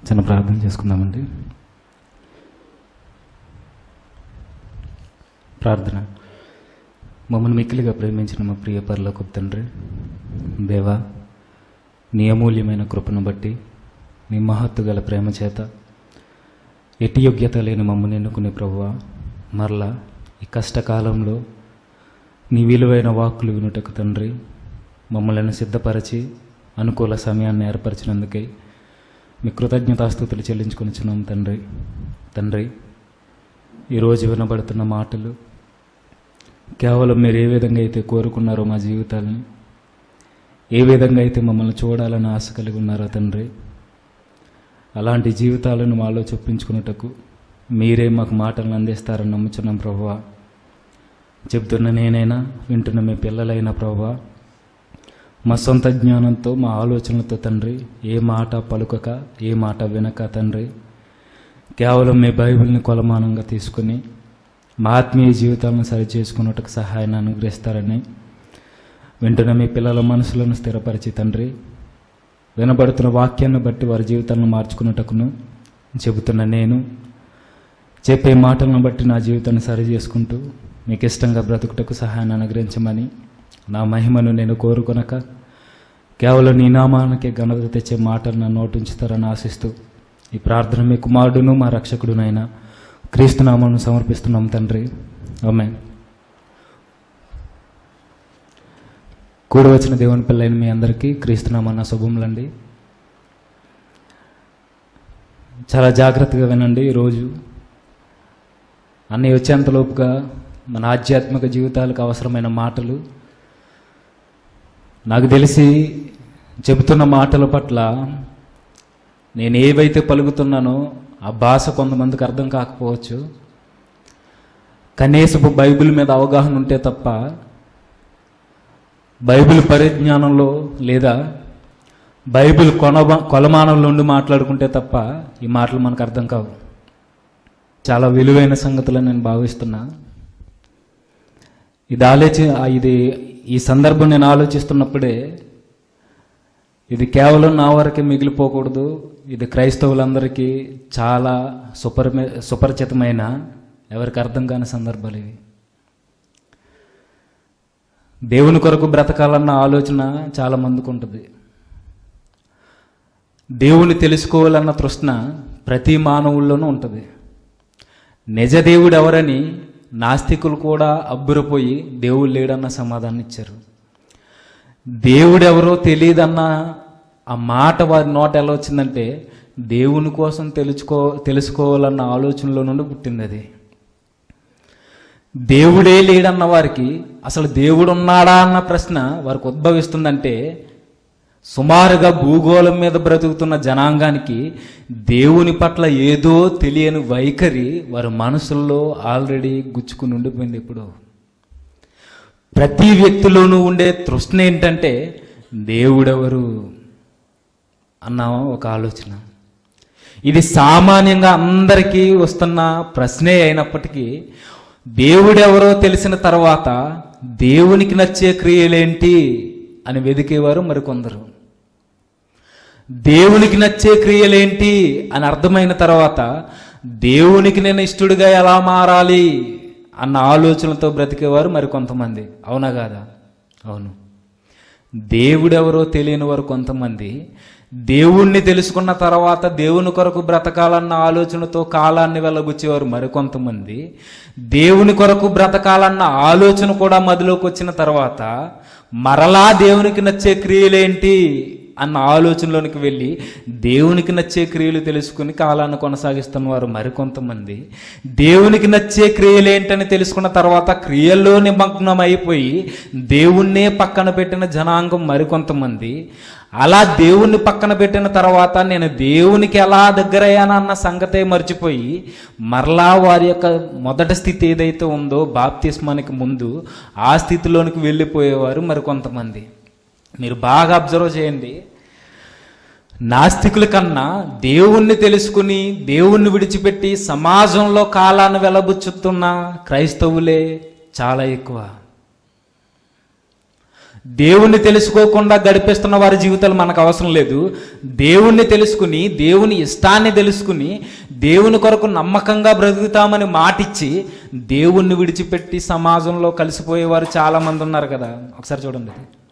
చిన్న ప్రార్థన చేసుకుందామండి ప్రార్థన మమ్మల్ని మిక్కిలిగా ప్రేమించిన మా ప్రియ పరలోకి తండ్రి దేవా నీ అమూల్యమైన కృపను బట్టి నీ మహత్తు గల ప్రేమ చేత ఎట్టి యోగ్యత లేని మమ్మల్ని ఎన్నుకునే ప్రభువా మరలా ఈ కష్టకాలంలో నీ విలువైన వాక్కులు వినుటకు తండ్రి మమ్మల్ని సిద్ధపరిచి అనుకూల సమయాన్ని ఏర్పరిచినందుకై మీ కృతజ్ఞతాస్థుతులు చెల్లించుకొనిచున్నాం తండ్రి తండ్రి ఈరోజు వినబడుతున్న మాటలు కేవలం మీరు ఏ విధంగా అయితే కోరుకున్నారో మా జీవితాలని ఏ విధంగా అయితే మమ్మల్ని చూడాలని ఆశ కలిగి ఉన్నారో తండ్రి అలాంటి జీవితాలను మాలో చొప్పించుకున్నటకు మీరే మాకు మాటలను అందిస్తారని నమ్ముచున్నాం ప్రభువా చెప్తున్న నేనైనా వింటున్న మీ పిల్లలైన ప్రభువా మా సొంత జ్ఞానంతో మా ఆలోచనలతో తండ్రి ఏ మాట పలుకక ఏ మాట వినక తండ్రి కేవలం మీ బైబిల్ని కొలమానంగా తీసుకుని మా ఆత్మీయ జీవితాలను సరిచేసుకున్నట్టుకు సహాయాన్ని అనుగ్రహిస్తారని వింటున్న మీ పిల్లల మనసులను స్థిరపరిచి తండ్రి వినబడుతున్న వాక్యాన్ని బట్టి వారి జీవితాలను మార్చుకున్నటకును చెబుతున్న నేను చెప్పే మాటలను బట్టి నా జీవితాన్ని సరి చేసుకుంటూ మీకు ఇష్టంగా బ్రతుకుటకు సహాయాన్ని అనుగ్రహించమని నా మహిమను నేను కోరుకొనక కేవలం నీ నామానికి ఘనత తెచ్చే మాటలు నా నోటుంచుతారని ఆశిస్తూ ఈ ప్రార్థన మీ కుమారుడును మా రక్షకుడునైనా క్రీస్తు నామాను సమర్పిస్తున్నాం తండ్రి ఆమె కూడి వచ్చిన దేవుని పిల్లైన మీ అందరికీ క్రీస్తునామన్న శుభములండి చాలా జాగ్రత్తగా వినండి ఈరోజు అన్నీ వచ్చేంతలోపుగా మన ఆధ్యాత్మిక జీవితాలకు అవసరమైన మాటలు నాకు తెలిసి చెబుతున్న మాటల పట్ల నేను ఏవైతే పలుకుతున్నానో ఆ భాష కొంతమందికి అర్థం కాకపోవచ్చు కనీసపు బైబిల్ మీద అవగాహన ఉంటే తప్ప బైబిల్ పరిజ్ఞానంలో లేదా బైబిల్ కొనబ కొలమానంలో ఉండి మాట్లాడుకుంటే తప్ప ఈ మాటలు మనకు అర్థం కావు చాలా విలువైన సంగతులని నేను భావిస్తున్నా ఇది ఆలోచి ఇది ఈ సందర్భం నేను ఆలోచిస్తున్నప్పుడే ఇది కేవలం నా వరకే మిగిలిపోకూడదు ఇది క్రైస్తవులందరికీ చాలా సుపరిమ సుపరిచితమైన ఎవరికి అర్థం కాని సందర్భాలు ఇవి దేవుని కొరకు బ్రతకాలన్న ఆలోచన చాలా మందికి ఉంటుంది దేవుని తెలుసుకోవాలన్న తృష్ణ ప్రతి మానవుల్లోనూ ఉంటుంది నిజ దేవుడు ఎవరని నాస్తికులు కూడా అబ్బురపోయి దేవుడు లేడన్న సమాధానం ఇచ్చారు దేవుడెవరో తెలియదన్న ఆ మాట వారి నోట ఎలా వచ్చిందంటే దేవుని కోసం తెలుసుకో తెలుసుకోవాలన్న ఆలోచనలో నుండి పుట్టింది అది దేవుడే లేడన్న వారికి అసలు దేవుడు ఉన్నాడా అన్న ప్రశ్న వారికి ఉద్భవిస్తుందంటే సుమారుగా భూగోళం మీద బ్రతుకుతున్న జనాంగానికి దేవుని పట్ల ఏదో తెలియని వైఖరి వారి మనసుల్లో ఆల్రెడీ గుచ్చుకుని ఉండిపోయింది ఇప్పుడు ప్రతి వ్యక్తిలోనూ ఉండే తృష్ణ ఏంటంటే దేవుడెవరు అన్న ఒక ఆలోచన ఇది సామాన్యంగా అందరికీ వస్తున్న ప్రశ్నే అయినప్పటికీ దేవుడెవరో తెలిసిన తర్వాత దేవునికి నచ్చే క్రియలేంటి అని వెదికేవారు మరికొందరు దేవునికి నచ్చే క్రియలేంటి అని అర్థమైన తర్వాత దేవునికి నేను ఇష్టడుగా ఎలా మారాలి అన్న ఆలోచనలతో బ్రతికేవారు మరికొంతమంది అవునా కాదా అవును దేవుడెవరో తెలియని వారు కొంతమంది దేవుణ్ణి తెలుసుకున్న తర్వాత దేవుని కొరకు బ్రతకాలన్న ఆలోచనతో కాలాన్ని వెళ్ళబుచ్చేవారు మరికొంతమంది దేవుని కొరకు బ్రతకాలన్న ఆలోచన కూడా మదిలోకి వచ్చిన తర్వాత మరలా దేవునికి నచ్చే క్రియలేంటి అన్న ఆలోచనలోనికి వెళ్ళి దేవునికి నచ్చే క్రియలు తెలుసుకుని కాలాన్ని కొనసాగిస్తున్న వారు మరికొంతమంది దేవునికి నచ్చే క్రియలు ఏంటని తెలుసుకున్న తర్వాత క్రియల్లో నిమగ్నం అయిపోయి దేవుణ్ణే పక్కన పెట్టిన జనాంగం మరికొంతమంది అలా దేవుణ్ణి పక్కన పెట్టిన తర్వాత నేను దేవునికి ఎలా దగ్గరయ్యానన్న సంగతే మర్చిపోయి మరలా వారి యొక్క మొదటి స్థితి ఏదైతే ఉందో బాప్తిస్మానికి ముందు ఆ స్థితిలోనికి వెళ్ళిపోయేవారు మరికొంతమంది మీరు బాగా అబ్జర్వ్ చేయండి నాస్తికుల కన్నా దేవుణ్ణి తెలుసుకుని దేవుణ్ణి విడిచిపెట్టి సమాజంలో కాలాన్ని వెలబుచ్చుతున్న క్రైస్తవులే చాలా ఎక్కువ దేవుణ్ణి తెలుసుకోకుండా గడిపేస్తున్న వారి జీవితాలు మనకు అవసరం లేదు దేవుణ్ణి తెలుసుకుని దేవుని ఇష్టాన్ని తెలుసుకుని దేవుని కొరకు నమ్మకంగా బ్రతుకుతామని మాటిచ్చి దేవుణ్ణి విడిచిపెట్టి సమాజంలో కలిసిపోయేవారు చాలామంది ఉన్నారు కదా ఒకసారి చూడండి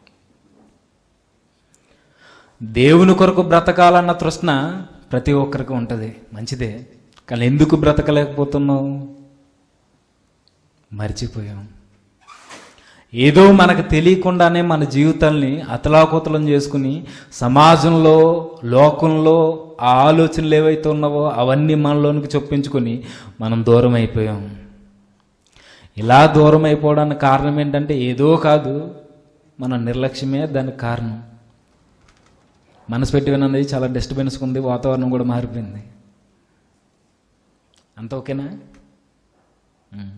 దేవుని కొరకు బ్రతకాలన్న తృష్ణ ప్రతి ఒక్కరికి ఉంటుంది మంచిదే కానీ ఎందుకు బ్రతకలేకపోతున్నావు మర్చిపోయాం ఏదో మనకు తెలియకుండానే మన జీవితాల్ని అతలాకుతలం చేసుకుని సమాజంలో లోకంలో ఆ ఆలోచనలు ఏవైతే ఉన్నావో అవన్నీ మనలోనికి చొప్పించుకొని మనం దూరం అయిపోయాం ఇలా దూరం అయిపోవడానికి కారణం ఏంటంటే ఏదో కాదు మన నిర్లక్ష్యమే దానికి కారణం మనసు పెట్టి విన్నది చాలా డిస్టర్బెన్స్ ఉంది వాతావరణం కూడా మారిపోయింది అంత ఓకేనా ఉమ్.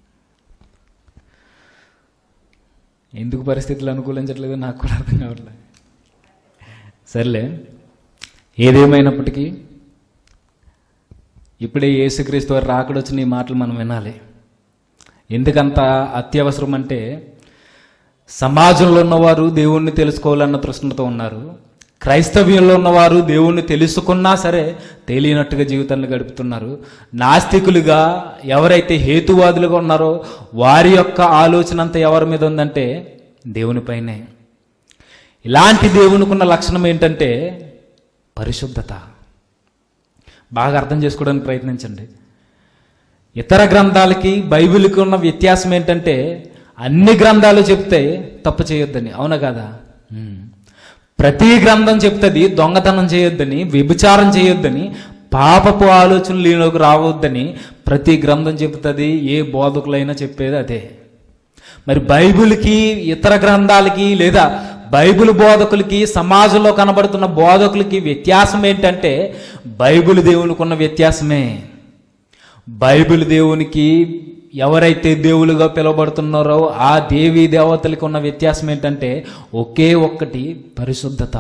ఎందుకు పరిస్థితులు అనుకూలించట్లేదో నాకు కూడా అర్థం కావట్లేదు సర్లే ఏదేమైనప్పటికీ ఇప్పుడే యేసుక్రీస్తు వారు రాకడొచ్చిన ఈ మాటలు మనం వినాలి ఎందుకంత అత్యవసరం అంటే సమాజంలో ఉన్నవారు దేవుణ్ణి తెలుసుకోవాలన్న తృష్ణతో ఉన్నారు క్రైస్తవ్యంలో ఉన్నవారు దేవుణ్ణి తెలుసుకున్నా సరే తెలియనట్టుగా జీవితాన్ని గడుపుతున్నారు నాస్తికులుగా ఎవరైతే హేతువాదులుగా ఉన్నారో వారి యొక్క ఆలోచన అంతా ఎవరి మీద ఉందంటే దేవునిపైనే ఇలాంటి దేవునికున్న లక్షణం ఏంటంటే పరిశుద్ధత బాగా అర్థం చేసుకోవడానికి ప్రయత్నించండి ఇతర గ్రంథాలకి బైబిల్కి ఉన్న వ్యత్యాసం ఏంటంటే అన్ని గ్రంథాలు చెప్తే తప్పు చేయొద్దని అవునా కదా ఉమ్. ప్రతి గ్రంథం చెప్తుంది దొంగతనం చేయొద్దని వ్యభిచారం చేయొద్దని పాపపు ఆలోచనలు నీలోకి రావద్దని ప్రతి గ్రంథం చెప్తుంది ఏ బోధకులైనా చెప్పేది అదే మరి బైబిల్కి ఇతర గ్రంథాలకి లేదా బైబిల్ బోధకులకి సమాజంలో కనబడుతున్న బోధకులకి వ్యత్యాసం ఏంటంటే బైబిల్ దేవునికి ఉన్న వ్యత్యాసమే బైబిల్ దేవునికి ఎవరైతే దేవులుగా పిలువబడుతున్నారో ఆ దేవీ దేవతలకి ఉన్న వ్యత్యాసం ఏంటంటే ఒకే ఒక్కటి పరిశుద్ధత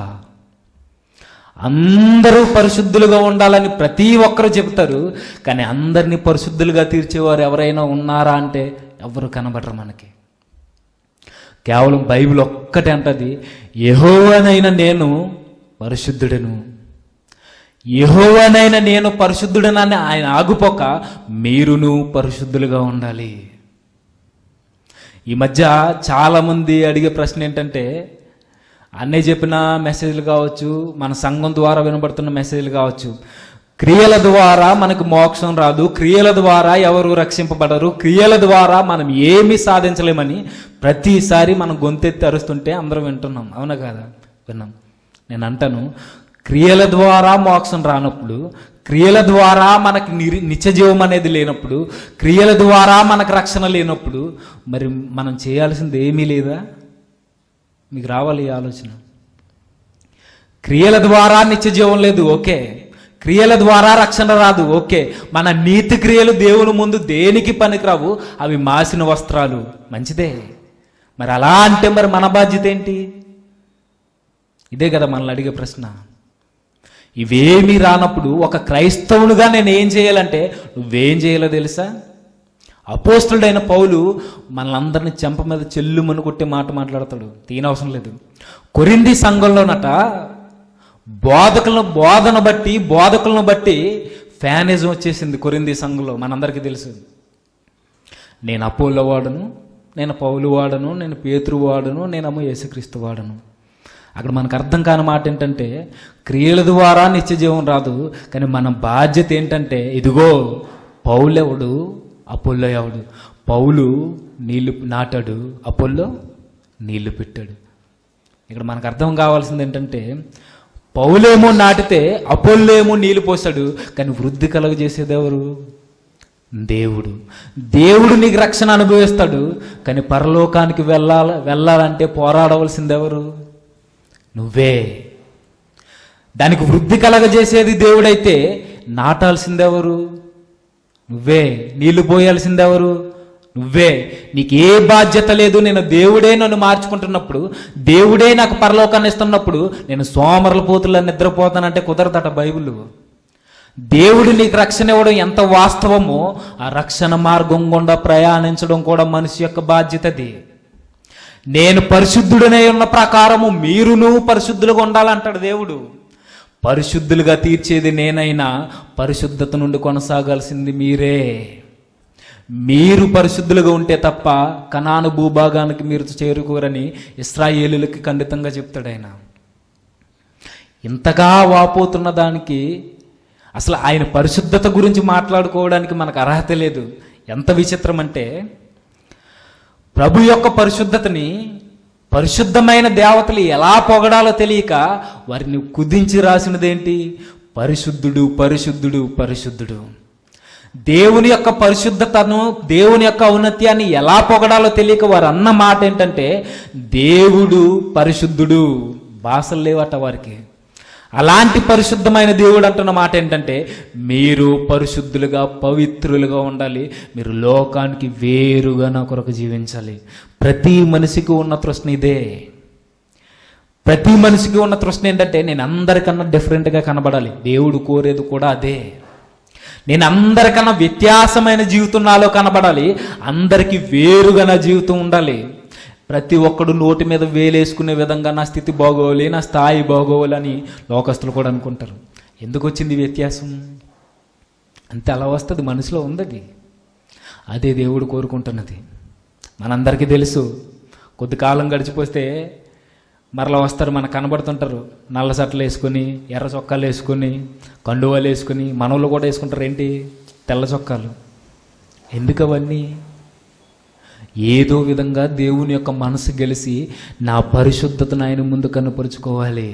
అందరూ పరిశుద్ధులుగా ఉండాలని ప్రతి ఒక్కరు చెప్తారు కానీ అందరినీ పరిశుద్ధులుగా తీర్చేవారు ఎవరైనా ఉన్నారా అంటే ఎవరు కనబడరు మనకి కేవలం బైబిల్ ఒక్కటే అంటది యెహోవానైన నేను పరిశుద్ధుడను యెహోవానైన నేను పరిశుద్ధుడనని ఆయన ఆగుపోక మీరును పరిశుద్ధులుగా ఉండాలి ఈ మధ్య చాలామంది అడిగే ప్రశ్న ఏంటంటే అన్నయ్య చెప్పిన మెసేజ్లు కావచ్చు మన సంఘం ద్వారా వినబడుతున్న మెసేజ్లు కావచ్చు క్రియల ద్వారా మనకు మోక్షం రాదు క్రియల ద్వారా ఎవరు రక్షింపబడరు క్రియల ద్వారా మనం ఏమీ సాధించలేమని ప్రతిసారి మనం గొంతెత్తి అరుస్తుంటే అందరం వింటున్నాం అవునా కాదా విన్నాం నేను అంటాను క్రియల ద్వారా మోక్షం రానప్పుడు క్రియల ద్వారా మనకి నిరి నిత్యజీవం అనేది లేనప్పుడు క్రియల ద్వారా మనకు రక్షణ లేనప్పుడు మరి మనం చేయాల్సింది ఏమీ లేదా మీకు రావాలి ఈ ఆలోచన క్రియల ద్వారా నిత్యజీవం లేదు ఓకే క్రియల ద్వారా రక్షణ రాదు ఓకే మన నీతి క్రియలు దేవుని ముందు దేనికి పనికిరావు అవి మాసిన వస్త్రాలు మంచిదే మరి అలా అంటే మరి మన బాధ్యత ఏంటి ఇదే కదా మనల్ని అడిగే ప్రశ్న ఇవేమీ రానప్పుడు ఒక క్రైస్తవునిగా నేను ఏం చేయాలంటే నువ్వేం చేయాలో తెలుసా అపోస్తుడైన పౌలు మనలందరిని చెంప మీద చెల్లుమని కొట్టే మాట మాట్లాడతాడు తీనవసరం లేదు కొరింది సంఘంలోనట బోధకులను బోధన బట్టి బోధకులను బట్టి ఫ్యానిజం వచ్చేసింది కొరింది సంఘంలో మనందరికీ తెలుసు నేను అపోలో వాడను నేను పౌలు వాడను నేను పేతురు వాడను నేనేమో యేసుక్రీస్తు వాడను అక్కడ మనకు అర్థం కాని మాట ఏంటంటే క్రియల ద్వారా నిత్యజీవం రాదు కానీ మన బాధ్యత ఏంటంటే ఇదిగో పౌలెవడు అపోల్లో ఎవడు పౌలు నీళ్లు నాటాడు అపోల్లో నీళ్లు పెట్టాడు ఇక్కడ మనకు అర్థం కావాల్సింది ఏంటంటే పౌలేమో నాటితే అపోల్లేమో నీళ్లు పోస్తాడు కానీ వృద్ధి కలుగజేసేది ఎవరు దేవుడు దేవుడు నీకు రక్షణ అనుభవిస్తాడు కానీ పరలోకానికి వెళ్ళాల వెళ్ళాలంటే పోరాడవలసింది ఎవరు నువ్వే దానికి వృద్ధి కలగజేసేది దేవుడైతే నాటాల్సిందెవరు నువ్వే నీళ్లు పోయాల్సిందెవరు నువ్వే నీకు ఏ బాధ్యత లేదు నేను దేవుడే నన్ను మార్చుకుంటున్నప్పుడు దేవుడే నాకు పరలోకాన్ని ఇస్తున్నప్పుడు నేను సోమరల పోతుల్లో నిద్రపోతానంటే కుదరదట బైబిల్ దేవుడు నీకు రక్షణ ఇవ్వడం ఎంత వాస్తవమో ఆ రక్షణ మార్గం గుండా ప్రయాణించడం కూడా మనిషి యొక్క బాధ్యతది నేను పరిశుద్ధుడనే ఉన్న ప్రకారము మీరును పరిశుద్ధులుగా ఉండాలంటాడు దేవుడు పరిశుద్ధులుగా తీర్చేది నేనైనా పరిశుద్ధత నుండి కొనసాగాల్సింది మీరే మీరు పరిశుద్ధులుగా ఉంటే తప్ప కనాను భూభాగానికి మీరు చేరుకోరని ఇస్రాయేలులకి ఖండితంగా చెప్తాడు ఆయన ఇంతగా వాపోతున్న దానికి అసలు ఆయన పరిశుద్ధత గురించి మాట్లాడుకోవడానికి మనకు అర్హత లేదు ఎంత విచిత్రం అంటే ప్రభు యొక్క పరిశుద్ధతని పరిశుద్ధమైన దేవతలు ఎలా పొగడాలో తెలియక వారిని కుదించి రాసినదేంటి పరిశుద్ధుడు పరిశుద్ధుడు పరిశుద్ధుడు దేవుని యొక్క పరిశుద్ధతను దేవుని యొక్క ఔన్నత్యాన్ని ఎలా పొగడాలో తెలియక వారు అన్న మాట ఏంటంటే దేవుడు పరిశుద్ధుడు భాషలు లేవట వారికి అలాంటి పరిశుద్ధమైన దేవుడు అంటున్న మాట ఏంటంటే మీరు పరిశుద్ధులుగా పవిత్రులుగా ఉండాలి మీరు లోకానికి వేరుగా నా కొరకు జీవించాలి ప్రతి మనిషికి ఉన్న తృష్ణ ఇదే ప్రతి మనిషికి ఉన్న తృష్ణ ఏంటంటే నేను అందరికన్నా డిఫరెంట్గా కనబడాలి దేవుడు కోరేది కూడా అదే నేను అందరికన్నా వ్యత్యాసమైన జీవితం నాలో కనబడాలి అందరికీ వేరుగా నా జీవితం ఉండాలి ప్రతి ఒక్కడు నోటి మీద వేలేసుకునే విధంగా నా స్థితి బాగోవాలి నా స్థాయి బాగోవాలి అని లోకస్తులు కూడా అనుకుంటారు ఎందుకు వచ్చింది ఈ వ్యత్యాసం అంతే అలా వస్తుంది మనసులో ఉందది అదే దేవుడు కోరుకుంటున్నది మనందరికీ తెలుసు కొద్ది కాలం గడిచిపోతే మరలా వస్తారు మనకు కనబడుతుంటారు నల్ల సట్టలు వేసుకొని ఎర్ర చొక్కాలు వేసుకొని కండువాలు వేసుకొని మనవులు కూడా వేసుకుంటారు ఏంటి తెల్ల చొక్కాలు ఎందుకు అవన్నీ ఏదో విధంగా దేవుని యొక్క మనసు గెలిచి నా పరిశుద్ధతను ఆయన ముందు కనపరుచుకోవాలి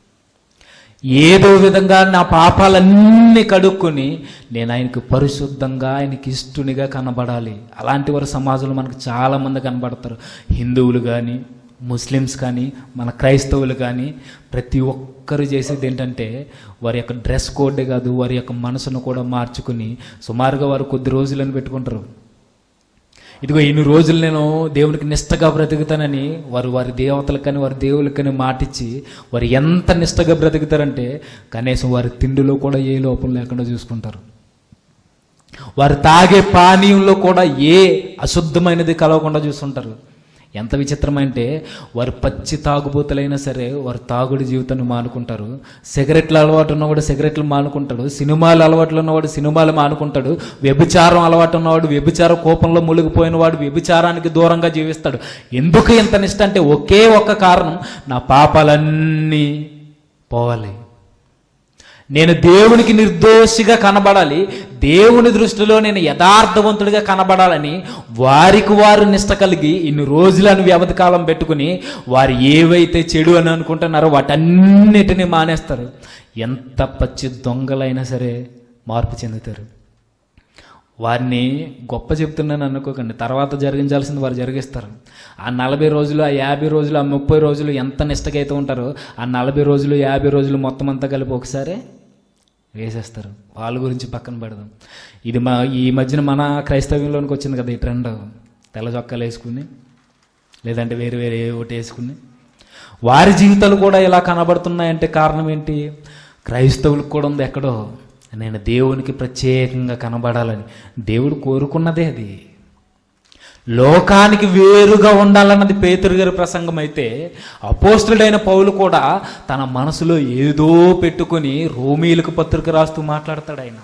ఏదో విధంగా నా పాపాలన్నీ కడుక్కొని నేను ఆయనకు పరిశుద్ధంగా ఆయనకి ఇష్టునిగా కనబడాలి అలాంటి వారు సమాజంలో మనకు చాలామంది కనబడతారు హిందువులు కానీ ముస్లిమ్స్ కానీ మన క్రైస్తవులు కానీ ప్రతి ఒక్కరు చేసేది ఏంటంటే వారి యొక్క డ్రెస్ కోడ్ కాదు వారి యొక్క మనసును కూడా మార్చుకుని సుమారుగా వారు కొద్ది రోజులను పెట్టుకుంటారు ఇదిగో ఇన్ని రోజులు నేను దేవునికి నిష్టగా బ్రతుకుతానని వారు వారి దేవతలకని వారి దేవులకని మాటిచ్చి వారు ఎంత నిష్టగా బ్రతుకుతారంటే కనీసం వారి తిండిలో కూడా ఏ లోపం లేకుండా చూసుకుంటారు వారు తాగే పానీయంలో కూడా ఏ అశుద్ధమైనది కలవకుండా చూస్తుంటారు ఎంత విచిత్రమంటే వారు పచ్చి తాగుబోతులైనా సరే వారు తాగుడు జీవితాన్ని మానుకుంటారు సిగరెట్ల అలవాటు ఉన్నవాడు సిగరెట్లు మానుకుంటాడు సినిమాలు అలవాట్లు ఉన్నవాడు సినిమాలు మానుకుంటాడు వ్యభిచారం అలవాటు ఉన్నవాడు వ్యభిచార కోపంలో మునిగిపోయిన వాడు వ్యభిచారానికి దూరంగా జీవిస్తాడు ఎందుకు ఇంత నిష్ట అంటే ఒకే ఒక్క కారణం నా పాపాలన్నీ పోవాలి నేను దేవునికి నిర్దోషిగా కనబడాలి దేవుని దృష్టిలో నేను యథార్థవంతుడిగా కనబడాలని వారికి వారు నిష్ట కలిగి ఇన్ని రోజులను వ్యవధి కాలం పెట్టుకుని వారు ఏవైతే చెడు అని అనుకుంటున్నారో వాటన్నిటిని మానేస్తారు ఎంత పచ్చి దొంగలైనా సరే మార్పు చెందుతారు వారిని గొప్ప చెప్తున్నాను అనుకోకండి తర్వాత జరిగించాల్సింది వారు జరిగిస్తారు ఆ నలభై రోజులు ఆ యాభై రోజులు ఆ ముప్పై రోజులు ఎంత నిష్టగా అయితే ఉంటారో ఆ నలభై రోజులు యాభై రోజులు మొత్తం అంతా కలిపి ఒకసారి వేసేస్తారు వాళ్ళ గురించి పక్కన పెడదాం ఇది మా ఈ మధ్యన మన క్రైస్తవ్యంలోనికి వచ్చింది కదా ఈ ట్రెండ్ తెల్ల చొక్కాలు వేసుకుని లేదంటే వేరే వేరే ఏ ఒకటి వేసుకుని వారి జీవితాలు కూడా ఇలా కనబడుతున్నాయంటే కారణం ఏంటి క్రైస్తవులకు కూడా ఉంది ఎక్కడో నేను దేవునికి ప్రత్యేకంగా కనబడాలని దేవుడు కోరుకున్నదే అది లోకానికి వేరుగా ఉండాలన్నది పేతురు గారి ప్రసంగం అయితే అపోస్తుడైన పౌలు కూడా తన మనసులో ఏదో పెట్టుకొని రోమీలకు పత్రిక రాస్తూ మాట్లాడతాడు ఆయన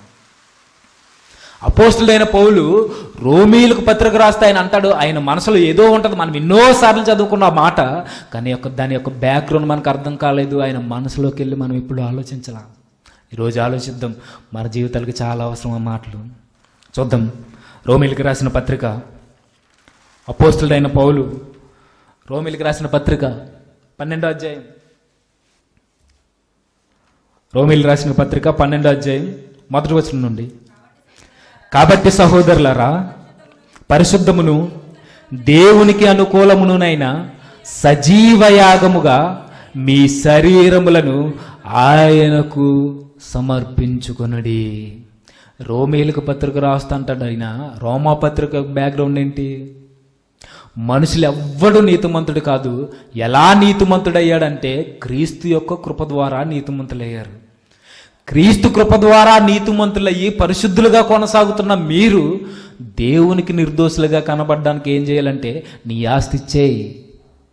అపోస్తుడైన పౌలు రోమీలకు పత్రిక రాస్తే ఆయన అంటాడు ఆయన మనసులో ఏదో ఉంటుంది మనం ఎన్నోసార్లు చదువుకున్న ఆ మాట కానీ యొక్క దాని యొక్క బ్యాక్గ్రౌండ్ మనకు అర్థం కాలేదు ఆయన మనసులోకి వెళ్ళి మనం ఇప్పుడు ఆలోచించాల ఈరోజు ఆలోచిద్దాం మన జీవితాలకి చాలా అవసరం ఆ మాటలు చూద్దాం రోమిలికి రాసిన పత్రిక అపోస్తుడైన పౌలు రోమిలికి రాసిన పత్రిక పన్నెండో అధ్యాయం రోమిల్ రాసిన పత్రిక పన్నెండో అధ్యాయం మొదటి వచనం నుండి కాబట్టి సహోదరులారా పరిశుద్ధమును దేవునికి అనుకూలమునునైన సజీవయాగముగా మీ శరీరములను ఆయనకు సమర్పించుకొనుడి రోమేలకు పత్రిక రాస్తుంటాడు ఆయన రోమా పత్రిక బ్యాక్గ్రౌండ్ ఏంటి మనుషులు ఎవ్వడు నీతిమంతుడు కాదు ఎలా నీతిమంతుడయ్యాడంటే క్రీస్తు యొక్క కృప ద్వారా నీతిమంతులయ్యారు క్రీస్తు కృప ద్వారా నీతిమంతులయ్యి పరిశుద్ధులుగా కొనసాగుతున్న మీరు దేవునికి నిర్దోషులుగా కనబడడానికి ఏం చేయాలంటే నీ ఆస్తి ఇచ్చేయి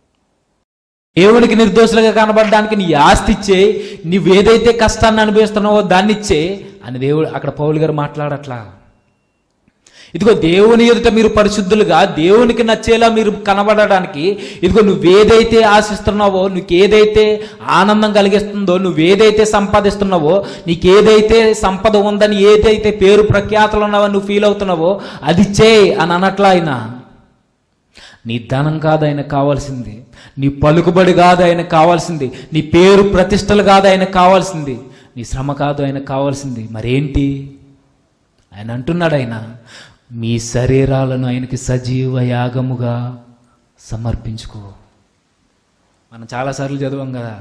దేవునికి నిర్దోషులుగా కనబడడానికి నీ ఆస్తి ఇచ్చే నువ్వేదైతే కష్టాన్ని అనుభవిస్తున్నావో దాన్ని ఇచ్చే అని దేవుడు అక్కడ పౌలు గారు మాట్లాడట్లా ఇదిగో దేవుని ఎదుట మీరు పరిశుద్ధులుగా దేవునికి నచ్చేలా మీరు కనబడడానికి ఇదిగో నువ్వేదైతే ఆశిస్తున్నావో నీకు ఏదైతే ఆనందం కలిగిస్తుందో నువ్వేదైతే సంపాదిస్తున్నావో నీకేదైతే సంపద ఉందని ఏదైతే పేరు ప్రఖ్యాతలు ఉన్నావో నువ్వు ఫీల్ అవుతున్నావో అది చేయి అని అనట్లా ఆయన నీ ధనం కాదు ఆయన కావాల్సింది నీ పలుకుబడి కాదు ఆయన కావాల్సింది నీ పేరు ప్రతిష్టలు కాదు ఆయన కావాల్సింది నీ శ్రమ కాదు ఆయన కావాల్సింది మరేంటి ఆయన అంటున్నాడు ఆయన మీ శరీరాలను ఆయనకి సజీవ యాగముగా సమర్పించుకో మనం చాలాసార్లు చదివాం కదా